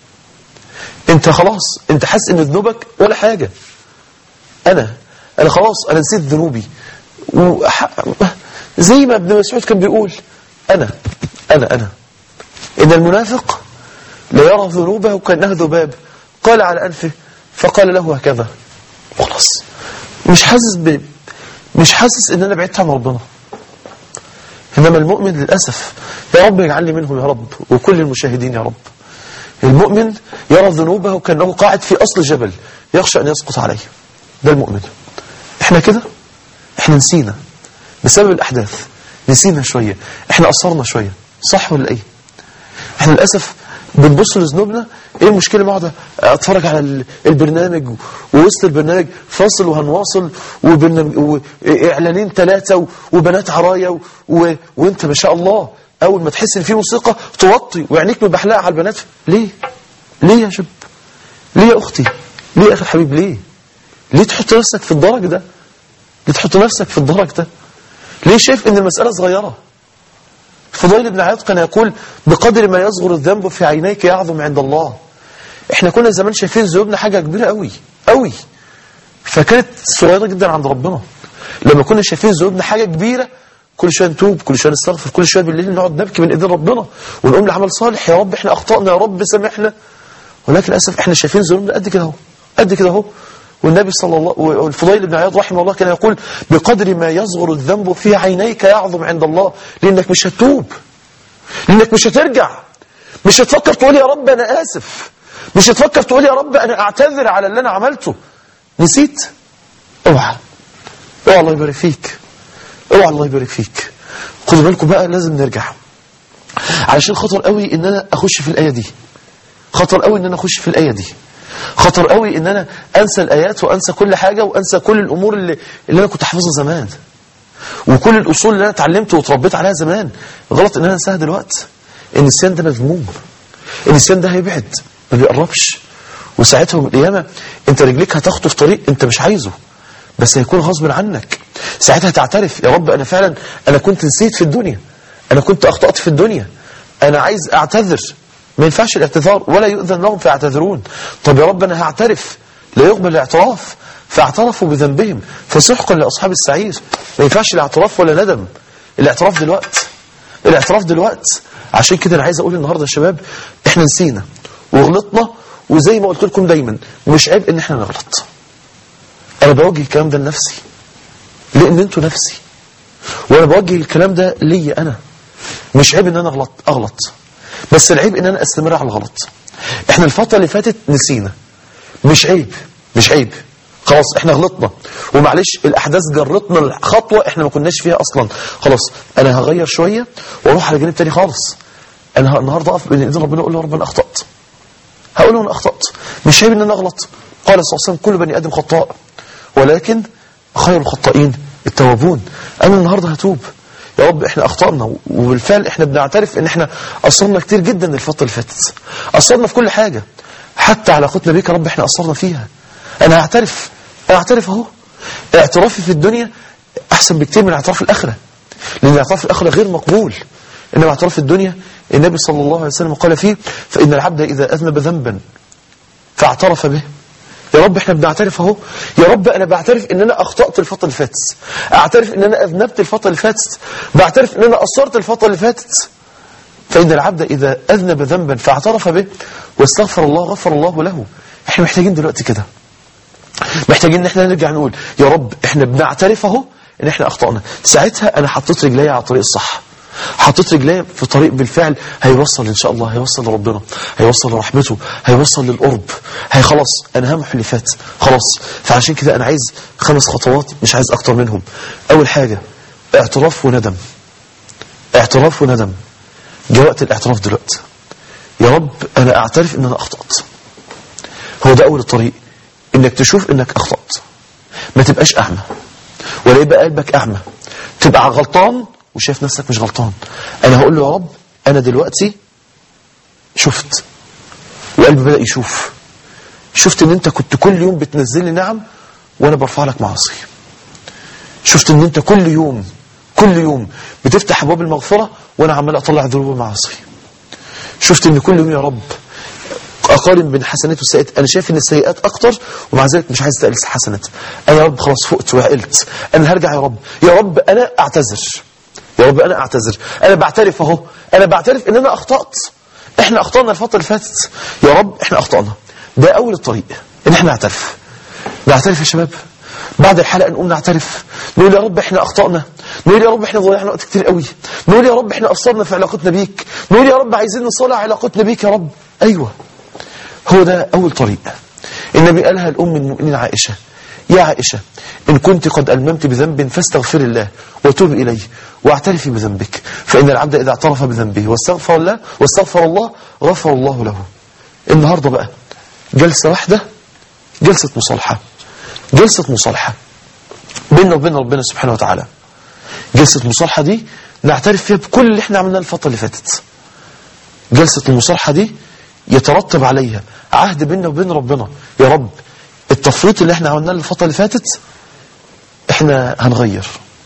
أنت خلاص أنت حاسس إن ذنوبك ولا حاجة أنا أنا خلاص أنا نسيت ذنوبي وح... زي ما ابن مسعود كان بيقول أنا أنا أنا إن المنافق لا يرى ذنوبه كأنها ذباب قال على أنفه فقال له هكذا خلاص مش حاسس ب... مش حاسس ان انا بعدت عن ربنا انما المؤمن للاسف يا رب اجعلني منهم يا رب وكل المشاهدين يا رب المؤمن يرى ذنوبه كانه قاعد في اصل جبل يخشى ان يسقط عليه ده المؤمن احنا كده احنا نسينا بسبب الاحداث نسينا شويه احنا قصرنا شويه صح ولا ايه احنا للاسف بنبص لذنوبنا ايه المشكله ما اقعد اتفرج على البرنامج ووسط البرنامج فاصل وهنواصل وبرنامج واعلانين ثلاثه وبنات عرايا و... و... وانت ما شاء الله اول ما تحس ان في موسيقى توطي وعينيك مبحلقه على البنات ليه ليه يا شب ليه يا اختي ليه يا اخي الحبيب ليه ليه تحط نفسك في الدرج ده ليه تحط نفسك في الدرج ده ليه شايف ان المساله صغيره فضيل بن عياض كان يقول بقدر ما يصغر الذنب في عينيك يعظم عند الله احنا كنا زمان شايفين ذنوبنا حاجة كبيرة قوي قوي فكانت صغيرة جدا عند ربنا لما كنا شايفين ذنوبنا حاجة كبيرة كل شويه نتوب كل شويه نستغفر كل شويه بالليل نقعد نبكي من ايدين ربنا ونقوم لعمل صالح يا رب احنا اخطانا يا رب سامحنا ولكن للاسف احنا شايفين ذنوبنا قد كده اهو قد كده اهو والنبي صلى الله والفضيل بن عياض رحمه الله كان يقول بقدر ما يصغر الذنب في عينيك يعظم عند الله لانك مش هتتوب لانك مش هترجع مش هتفكر تقول يا رب انا اسف مش هتفكر تقول يا رب انا اعتذر على اللي انا عملته نسيت اوعى اوعى الله يبارك فيك اوعى الله يبارك فيك خدوا بالكم بقى لازم نرجع علشان خطر قوي ان انا اخش في الايه دي خطر قوي ان انا اخش في الايه دي خطر قوي ان انا انسى الايات وانسى كل حاجه وانسى كل الامور اللي, اللي انا كنت حافظها زمان وكل الاصول اللي انا اتعلمت وتربيت عليها زمان غلط ان انا انساها دلوقتي النسيان ده مذموم النسيان ده هيبعد ما بيقربش وساعتها يوم القيامه انت رجليك هتخطو في طريق انت مش عايزه بس هيكون غصب عنك ساعتها تعترف يا رب انا فعلا انا كنت نسيت في الدنيا انا كنت اخطات في الدنيا انا عايز اعتذر ما ينفعش الاعتذار ولا يؤذن لهم فيعتذرون طب يا رب انا هعترف لا يقبل الاعتراف فاعترفوا بذنبهم فسحقا لاصحاب السعير ما ينفعش الاعتراف ولا ندم الاعتراف دلوقتي الاعتراف دلوقتي عشان كده انا عايز اقول النهارده يا شباب احنا نسينا وغلطنا وزي ما قلت لكم دايما مش عيب ان احنا نغلط انا بوجه الكلام ده لنفسي لان انتوا نفسي وانا بوجه الكلام ده ليا انا مش عيب ان انا اغلط اغلط بس العيب ان انا استمر على الغلط احنا الفتره اللي فاتت نسينا مش عيب مش عيب خلاص احنا غلطنا ومعلش الاحداث جرتنا الخطوه احنا ما كناش فيها اصلا خلاص انا هغير شويه واروح على جانب تاني خالص انا النهارده اقف بين ايدين ربنا اقول له يا رب انا اخطات هقول له انا اخطات مش عيب ان انا اغلط قال صلى الله عليه وسلم كل بني ادم خطاء ولكن خير الخطائين التوابون انا النهارده هتوب يا رب احنا اخطأنا وبالفعل احنا بنعترف ان احنا قصرنا كتير جدا الفتره اللي فاتت قصرنا في كل حاجه حتى علاقتنا بيك يا رب احنا قصرنا فيها انا هعترف انا هعترف اهو اعترافي في الدنيا احسن بكتير من اعتراف الاخره لان اعتراف الاخره غير مقبول انما اعتراف الدنيا النبي صلى الله عليه وسلم قال فيه فان العبد اذا اذنب ذنبا فاعترف به يا رب احنا بنعترف اهو يا رب انا بعترف ان انا اخطأت الفترة اللي فاتت اعترف ان انا اذنبت الفترة اللي فاتت بعترف ان انا قصرت الفترة اللي فاتت فإن العبد إذا أذنب ذنبا فاعترف به واستغفر الله غفر الله له احنا محتاجين دلوقتي كده محتاجين ان احنا نرجع نقول يا رب احنا بنعترف اهو ان احنا اخطأنا ساعتها انا حطيت رجلي على الطريق الصح حطيت رجلي في طريق بالفعل هيوصل ان شاء الله هيوصل لربنا هيوصل لرحمته هيوصل للقرب هي خلاص انا همح اللي فات خلاص فعشان كده انا عايز خمس خطوات مش عايز اكتر منهم اول حاجة اعتراف وندم اعتراف وندم جاء وقت الاعتراف دلوقتي يا رب انا اعترف ان انا اخطأت هو ده اول الطريق انك تشوف انك اخطأت ما تبقاش اعمى ولا يبقى قلبك اعمى تبقى غلطان وشايف نفسك مش غلطان انا هقول له يا رب انا دلوقتي شفت وقلبي بدأ يشوف شفت ان انت كنت كل يوم بتنزل لي نعم وانا برفع لك معاصي شفت ان انت كل يوم كل يوم بتفتح ابواب المغفرة وانا عمال اطلع ذنوب المعاصي شفت ان كل يوم يا رب اقارن بين حسنات والسيئات انا شايف ان السيئات اكتر ومع ذلك مش عايز تقلل حسنات انا يا رب خلاص فقت وعقلت انا هرجع يا رب يا رب انا اعتذر يا رب انا اعتذر انا بعترف اهو انا بعترف ان انا اخطأت احنا اخطأنا الفترة اللي فاتت يا رب احنا اخطأنا ده اول الطريق ان احنا نعترف نعترف يا شباب بعد الحلقة نقوم نعترف نقول يا رب احنا اخطأنا نقول يا رب احنا ضيعنا وقت كتير قوي نقول يا رب احنا قصرنا في علاقتنا بيك نقول يا رب عايزين نصلح علاقتنا بيك يا رب ايوه هو ده اول طريق النبي قالها لأم المؤمنين عائشة يا عائشة إن كنت قد ألممت بذنب فاستغفر الله وتوب إليه واعترفي بذنبك فإن العبد إذا اعترف بذنبه واستغفر الله واستغفر الله غفر الله له النهاردة بقى جلسة واحدة جلسة مصالحة جلسة مصالحة بيننا وبين ربنا سبحانه وتعالى جلسة المصالحة دي نعترف فيها بكل اللي احنا عملناه الفترة اللي فاتت جلسة المصالحة دي يترتب عليها عهد بيننا وبين ربنا يا رب التفريط اللي احنا عملناه الفترة اللي فاتت احنا هنغير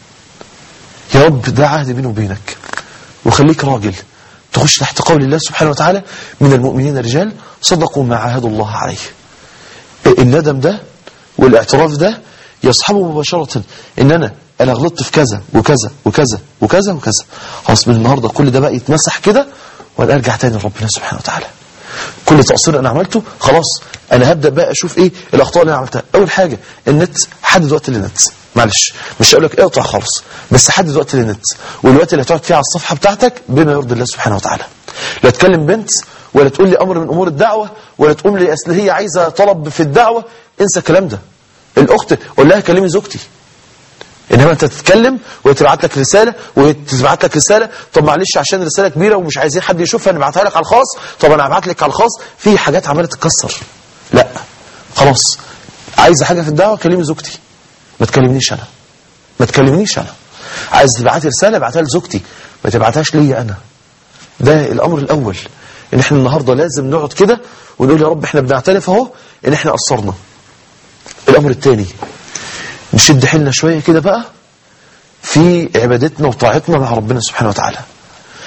يا رب ده عهد بيني وبينك وخليك راجل تخش تحت قول الله سبحانه وتعالى من المؤمنين رجال صدقوا ما عاهدوا الله عليه الندم ده والاعتراف ده يصحبه مباشرة ان انا انا غلطت في كذا وكذا وكذا وكذا وكذا خلاص من النهاردة كل ده بقى يتمسح كده وانا ارجع تاني لربنا سبحانه وتعالى كل تقصير انا عملته خلاص انا هبدا بقى اشوف ايه الاخطاء اللي انا عملتها اول حاجه النت حدد وقت للنت معلش مش هقول لك اقطع خالص بس حدد وقت للنت والوقت اللي هتقعد فيه على الصفحه بتاعتك بما يرضي الله سبحانه وتعالى لا تكلم بنت ولا تقول لي امر من امور الدعوه ولا تقوم لي اصل هي عايزه طلب في الدعوه انسى الكلام ده الاخت قول لها كلمي زوجتي انما انت تتكلم وتبعت لك رساله وتبعت لك رساله طب معلش عشان رساله كبيره ومش عايزين حد يشوفها نبعتها لك على الخاص طب انا هبعت لك على الخاص في حاجات عماله تتكسر لا خلاص عايزه حاجه في الدعوه كلمي زوجتي ما تكلمنيش انا ما تكلمنيش انا عايز تبعتي رساله ابعتها لزوجتي ما تبعتهاش ليا انا ده الامر الاول ان احنا النهارده لازم نقعد كده ونقول يا رب احنا بنعترف اهو ان احنا قصرنا الامر الثاني نشد حيلنا شوية كده بقى في عبادتنا وطاعتنا مع ربنا سبحانه وتعالى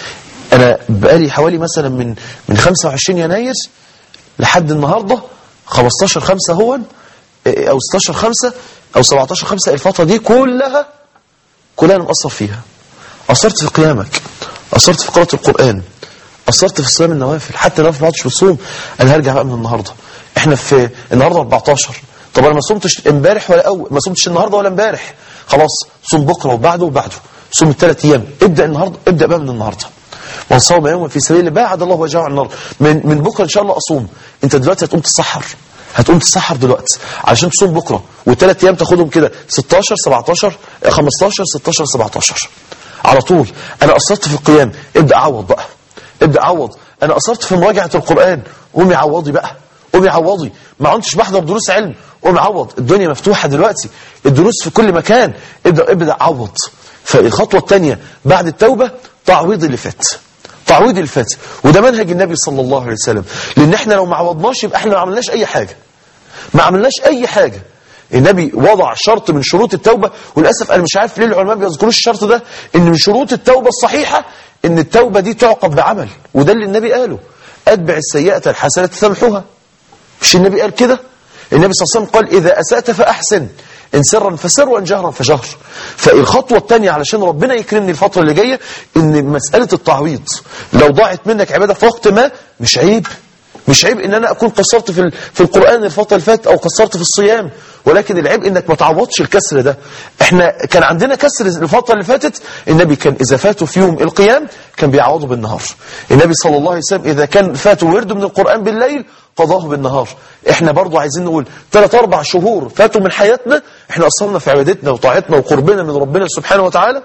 انا بقالي حوالي مثلا من من 25 يناير لحد النهارده 15 5 هو او 16 5 او 17 5 الفتره دي كلها كلها انا مقصر فيها قصرت في قيامك قصرت في قراءه القران قصرت في صيام النوافل حتى لو ما عدتش بتصوم انا هرجع بقى من النهارده احنا في النهارده 14 طب انا ما صمتش امبارح ولا اول ما صمتش النهارده ولا امبارح خلاص صوم بكره وبعده وبعده صوم الثلاث ايام ابدا النهارده ابدا بقى من النهارده من صام يوما في سبيل الله بعد الله وجهه عن النار من من بكره ان شاء الله اصوم انت دلوقتي هتقوم تسحر هتقوم تسحر دلوقتي علشان تصوم بكره والثلاث ايام تاخدهم كده 16 17 15 16 17 على طول انا قصرت في القيام ابدا عوض بقى ابدا عوض انا قصرت في مراجعه القران قومي عوضي بقى قومي عوضي ما عدتش بحضر دروس علم قومي عوض الدنيا مفتوحه دلوقتي الدروس في كل مكان ابدا ابدا عوض فالخطوه الثانيه بعد التوبه تعويض اللي فات تعويض اللي فات وده منهج النبي صلى الله عليه وسلم لان احنا لو ما عوضناش يبقى احنا ما عملناش اي حاجه ما عملناش اي حاجه النبي وضع شرط من شروط التوبة وللأسف أنا مش عارف ليه العلماء بيذكروش الشرط ده إن من شروط التوبة الصحيحة إن التوبة دي تعقب بعمل وده اللي النبي قاله أتبع السيئة الحسنة تمحوها مش النبي قال كده النبي صلى الله عليه وسلم قال إذا أسأت فأحسن إن سرا فسر وإن جهرا فجهر فالخطوة الثانية علشان ربنا يكرمني الفترة اللي جاية إن مسألة التعويض لو ضاعت منك عبادة في وقت ما مش عيب مش عيب ان انا اكون قصرت في في القران الفتره اللي فاتت او قصرت في الصيام ولكن العيب انك ما تعوضش الكسر ده احنا كان عندنا كسر الفتره اللي فاتت النبي كان اذا فاته في يوم القيام كان بيعوضه بالنهار النبي صلى الله عليه وسلم اذا كان فاته ورد من القران بالليل قضاه بالنهار احنا برضو عايزين نقول ثلاث اربع شهور فاتوا من حياتنا احنا قصرنا في عبادتنا وطاعتنا وقربنا من ربنا سبحانه وتعالى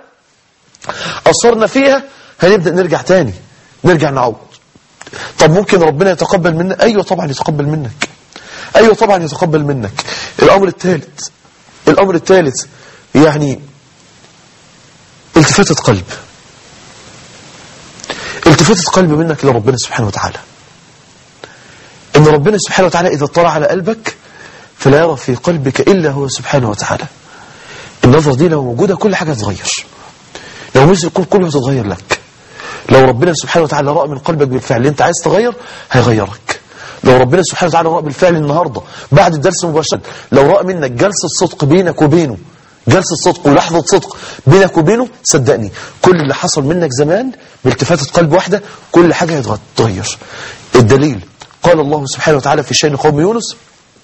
قصرنا فيها هنبدا نرجع تاني نرجع نعوض طب ممكن ربنا يتقبل منا ايوه طبعا يتقبل منك ايوه طبعا يتقبل منك الامر الثالث الامر الثالث يعني التفاتة قلب التفاتة قلب منك لربنا سبحانه وتعالى ان ربنا سبحانه وتعالى اذا اطلع على قلبك فلا يرى في قلبك الا هو سبحانه وتعالى النظرة دي لو موجودة كل حاجة تتغير لو مثل الكون كله هتتغير لك لو ربنا سبحانه وتعالى رأى من قلبك بالفعل اللي انت عايز تغير هيغيرك لو ربنا سبحانه وتعالى رأى بالفعل النهاردة بعد الدرس مباشرة لو رأى منك جلسة صدق بينك وبينه جلسة صدق ولحظة صدق بينك وبينه صدقني كل اللي حصل منك زمان بالتفاتة قلب واحدة كل حاجة هتتغير الدليل قال الله سبحانه وتعالى في شأن قوم يونس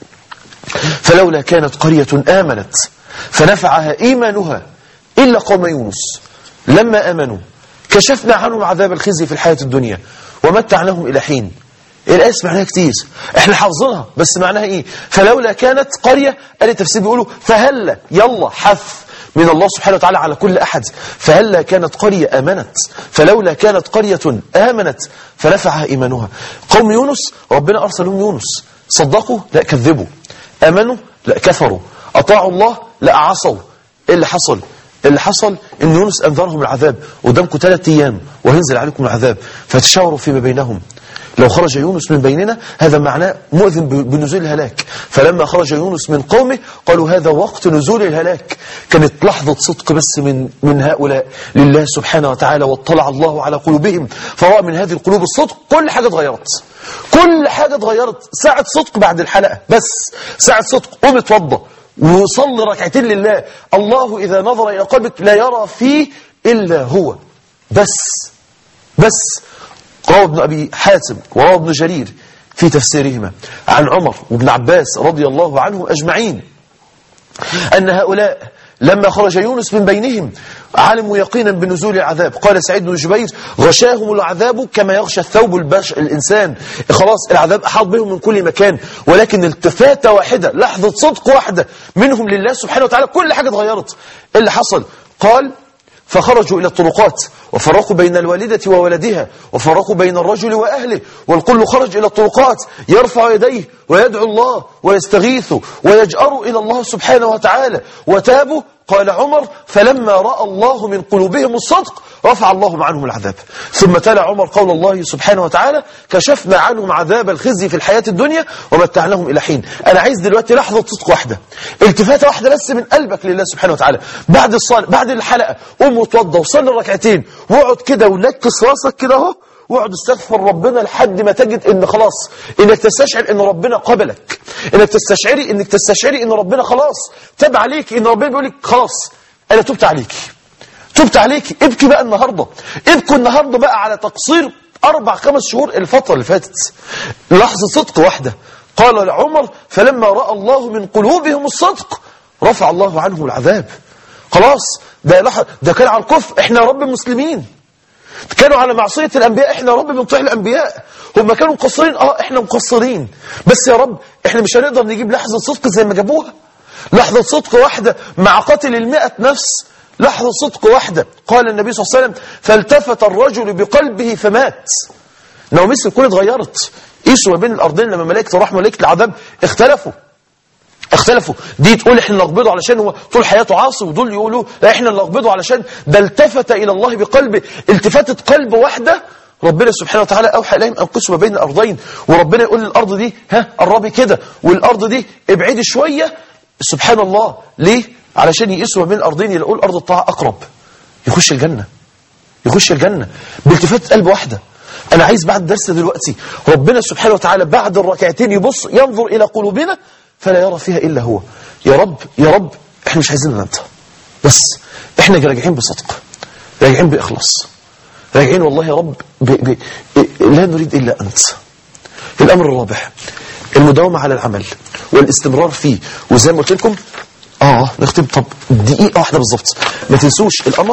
فلولا كانت قرية آمنت فنفعها إيمانها إلا قوم يونس لما آمنوا كشفنا عنهم عذاب الخزي في الحياة الدنيا ومتعناهم إلى حين الآية معناها كتير احنا حافظينها بس معناها ايه فلولا كانت قرية قال التفسير بيقولوا فهلا يلا حث من الله سبحانه وتعالى على كل أحد فهلا كانت قرية آمنت فلولا كانت قرية آمنت فنفعها إيمانها قوم يونس ربنا أرسلهم يونس صدقوا لا كذبوا آمنوا لا كفروا أطاعوا الله لا عصوا إيه اللي حصل اللي حصل ان يونس انذرهم العذاب قدامكم ثلاث ايام وهينزل عليكم العذاب فتشاوروا فيما بينهم لو خرج يونس من بيننا هذا معناه مؤذن بنزول الهلاك فلما خرج يونس من قومه قالوا هذا وقت نزول الهلاك كانت لحظة صدق بس من من هؤلاء لله سبحانه وتعالى واطلع الله على قلوبهم فرأى من هذه القلوب الصدق كل حاجة اتغيرت كل حاجة اتغيرت ساعة صدق بعد الحلقة بس ساعة صدق قوم اتوضى وصلي ركعتين لله الله إذا نظر إلى قلبك لا يرى فيه إلا هو بس بس روى ابن أبي حاتم وروى ابن جرير في تفسيرهما عن عمر وابن عباس رضي الله عنهم أجمعين أن هؤلاء لما خرج يونس من بينهم علموا يقينا بنزول العذاب قال سعيد بن جبير غشاهم العذاب كما يغشى الثوب البش الإنسان خلاص العذاب أحاط بهم من كل مكان ولكن التفاتة واحدة لحظة صدق واحدة منهم لله سبحانه وتعالى كل حاجة اتغيرت إيه اللي حصل قال فخرجوا إلى الطرقات وفرقوا بين الوالدة وولدها وفرقوا بين الرجل وأهله والكل خرج إلى الطرقات يرفع يديه ويدعو الله ويستغيث ويجأر إلى الله سبحانه وتعالى وتابوا قال عمر فلما رأى الله من قلوبهم الصدق رفع الله عنهم العذاب ثم تلا عمر قول الله سبحانه وتعالى كشفنا عنهم عذاب الخزي في الحياة الدنيا ومتعناهم إلى حين أنا عايز دلوقتي لحظة صدق واحدة التفاتة واحدة بس من قلبك لله سبحانه وتعالى بعد الصلاة بعد الحلقة قوم وتوضى وصلي الركعتين واقعد كده ونكس راسك كده اهو واقعد استغفر ربنا لحد ما تجد ان خلاص انك تستشعر ان ربنا قبلك انك تستشعري انك تستشعري ان ربنا خلاص تاب عليك ان ربنا بيقول لك خلاص انا تبت عليكي تبت عليكي ابكي بقى النهارده ابكوا النهارده بقى على تقصير اربع خمس شهور الفتره اللي فاتت لحظه صدق واحده قال لعمر فلما راى الله من قلوبهم الصدق رفع الله عنهم العذاب خلاص ده لح... ده كان على الكفر احنا يا رب مسلمين كانوا على معصية الأنبياء احنا يا رب بنطيع الأنبياء هم كانوا مقصرين اه احنا مقصرين بس يا رب احنا مش هنقدر نجيب لحظة صدق زي ما جابوها لحظة صدق واحدة مع قتل المئة نفس لحظة صدق واحدة قال النبي صلى الله عليه وسلم فالتفت الرجل بقلبه فمات لو مصر تكون اتغيرت قيسوا ما بين الأرضين لما ملائكة الرحمة وملائكة العذاب اختلفوا اختلفوا دي تقول احنا نقبضه علشان هو طول حياته عاصي ودول يقولوا لا احنا نقبضه علشان ده التفت الى الله بقلبه التفاتة قلب واحده ربنا سبحانه وتعالى اوحى اليهم ان قسموا بين الارضين وربنا يقول للارض دي ها قربي كده والارض دي ابعدي شويه سبحان الله ليه علشان يقيسوا ما بين الارضين يلاقوا الارض الطاعه اقرب يخش الجنه يخش الجنه بالتفاتة قلب واحده انا عايز بعد الدرس دلوقتي ربنا سبحانه وتعالى بعد الركعتين يبص ينظر الى قلوبنا فلا يرى فيها إلا هو يا رب يا رب احنا مش عايزين ننتهي بس احنا راجعين بصدق راجعين بإخلاص راجعين والله يا رب ب... ب... لا نريد إلا أنت الأمر الرابع المداومة على العمل والاستمرار فيه وزي ما قلت لكم اه نختم طب دقيقة واحدة بالظبط ما تنسوش الأمر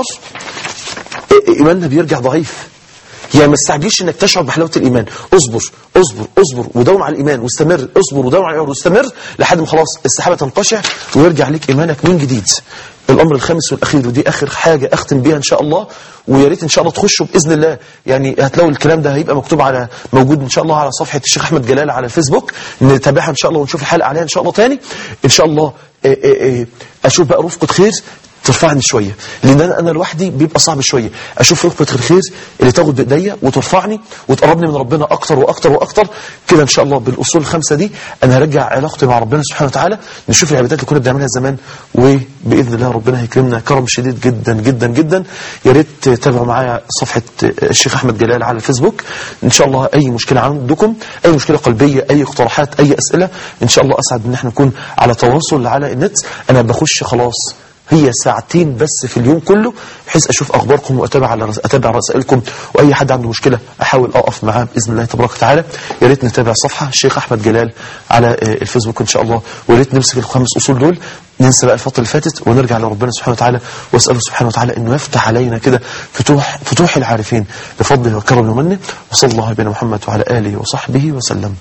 إيماننا بيرجع ضعيف يعني ما تستعجلش انك تشعر بحلاوه الايمان اصبر اصبر اصبر وداوم على الايمان واستمر اصبر وداوم على الايمان واستمر لحد ما خلاص السحابه تنقشع ويرجع لك ايمانك من جديد الامر الخامس والاخير ودي اخر حاجه اختم بيها ان شاء الله ويا ريت ان شاء الله تخشوا باذن الله يعني هتلاقوا الكلام ده هيبقى مكتوب على موجود ان شاء الله على صفحه الشيخ احمد جلال على الفيسبوك نتابعها ان شاء الله ونشوف الحلقه عليها ان شاء الله تاني ان شاء الله آآ آآ اشوف بقى رفقه خير ترفعني شوية لأن أنا, أنا لوحدي بيبقى صعب شوية أشوف ركبة الخير اللي تاخد بإيديا وترفعني وتقربني من ربنا أكتر وأكتر وأكتر كده إن شاء الله بالأصول الخمسة دي أنا هرجع علاقتي مع ربنا سبحانه وتعالى نشوف العبادات اللي كنا بنعملها زمان وبإذن الله ربنا هيكرمنا كرم شديد جدا جدا جدا يا ريت تتابعوا معايا صفحة الشيخ أحمد جلال على الفيسبوك إن شاء الله أي مشكلة عندكم أي مشكلة قلبية أي اقتراحات أي أسئلة إن شاء الله أسعد إن احنا نكون على تواصل على النت أنا بخش خلاص هي ساعتين بس في اليوم كله بحيث اشوف اخباركم واتابع على رس... اتابع رسائلكم واي حد عنده مشكله احاول اقف معاه باذن الله تبارك وتعالى يا ريت نتابع صفحه الشيخ احمد جلال على الفيسبوك ان شاء الله ويا ريت نمسك الخمس اصول دول ننسى بقى الفتره اللي فاتت ونرجع لربنا سبحانه وتعالى واساله سبحانه وتعالى انه يفتح علينا كده فتوح فتوح العارفين بفضله وكرمه ومنه وصلى الله على محمد وعلى اله وصحبه وسلم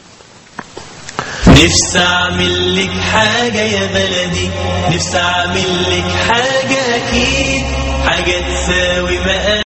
نفسي اعمل لك حاجة يا بلدي نفسي اعمل لك حاجة اكيد حاجة تساوي مقام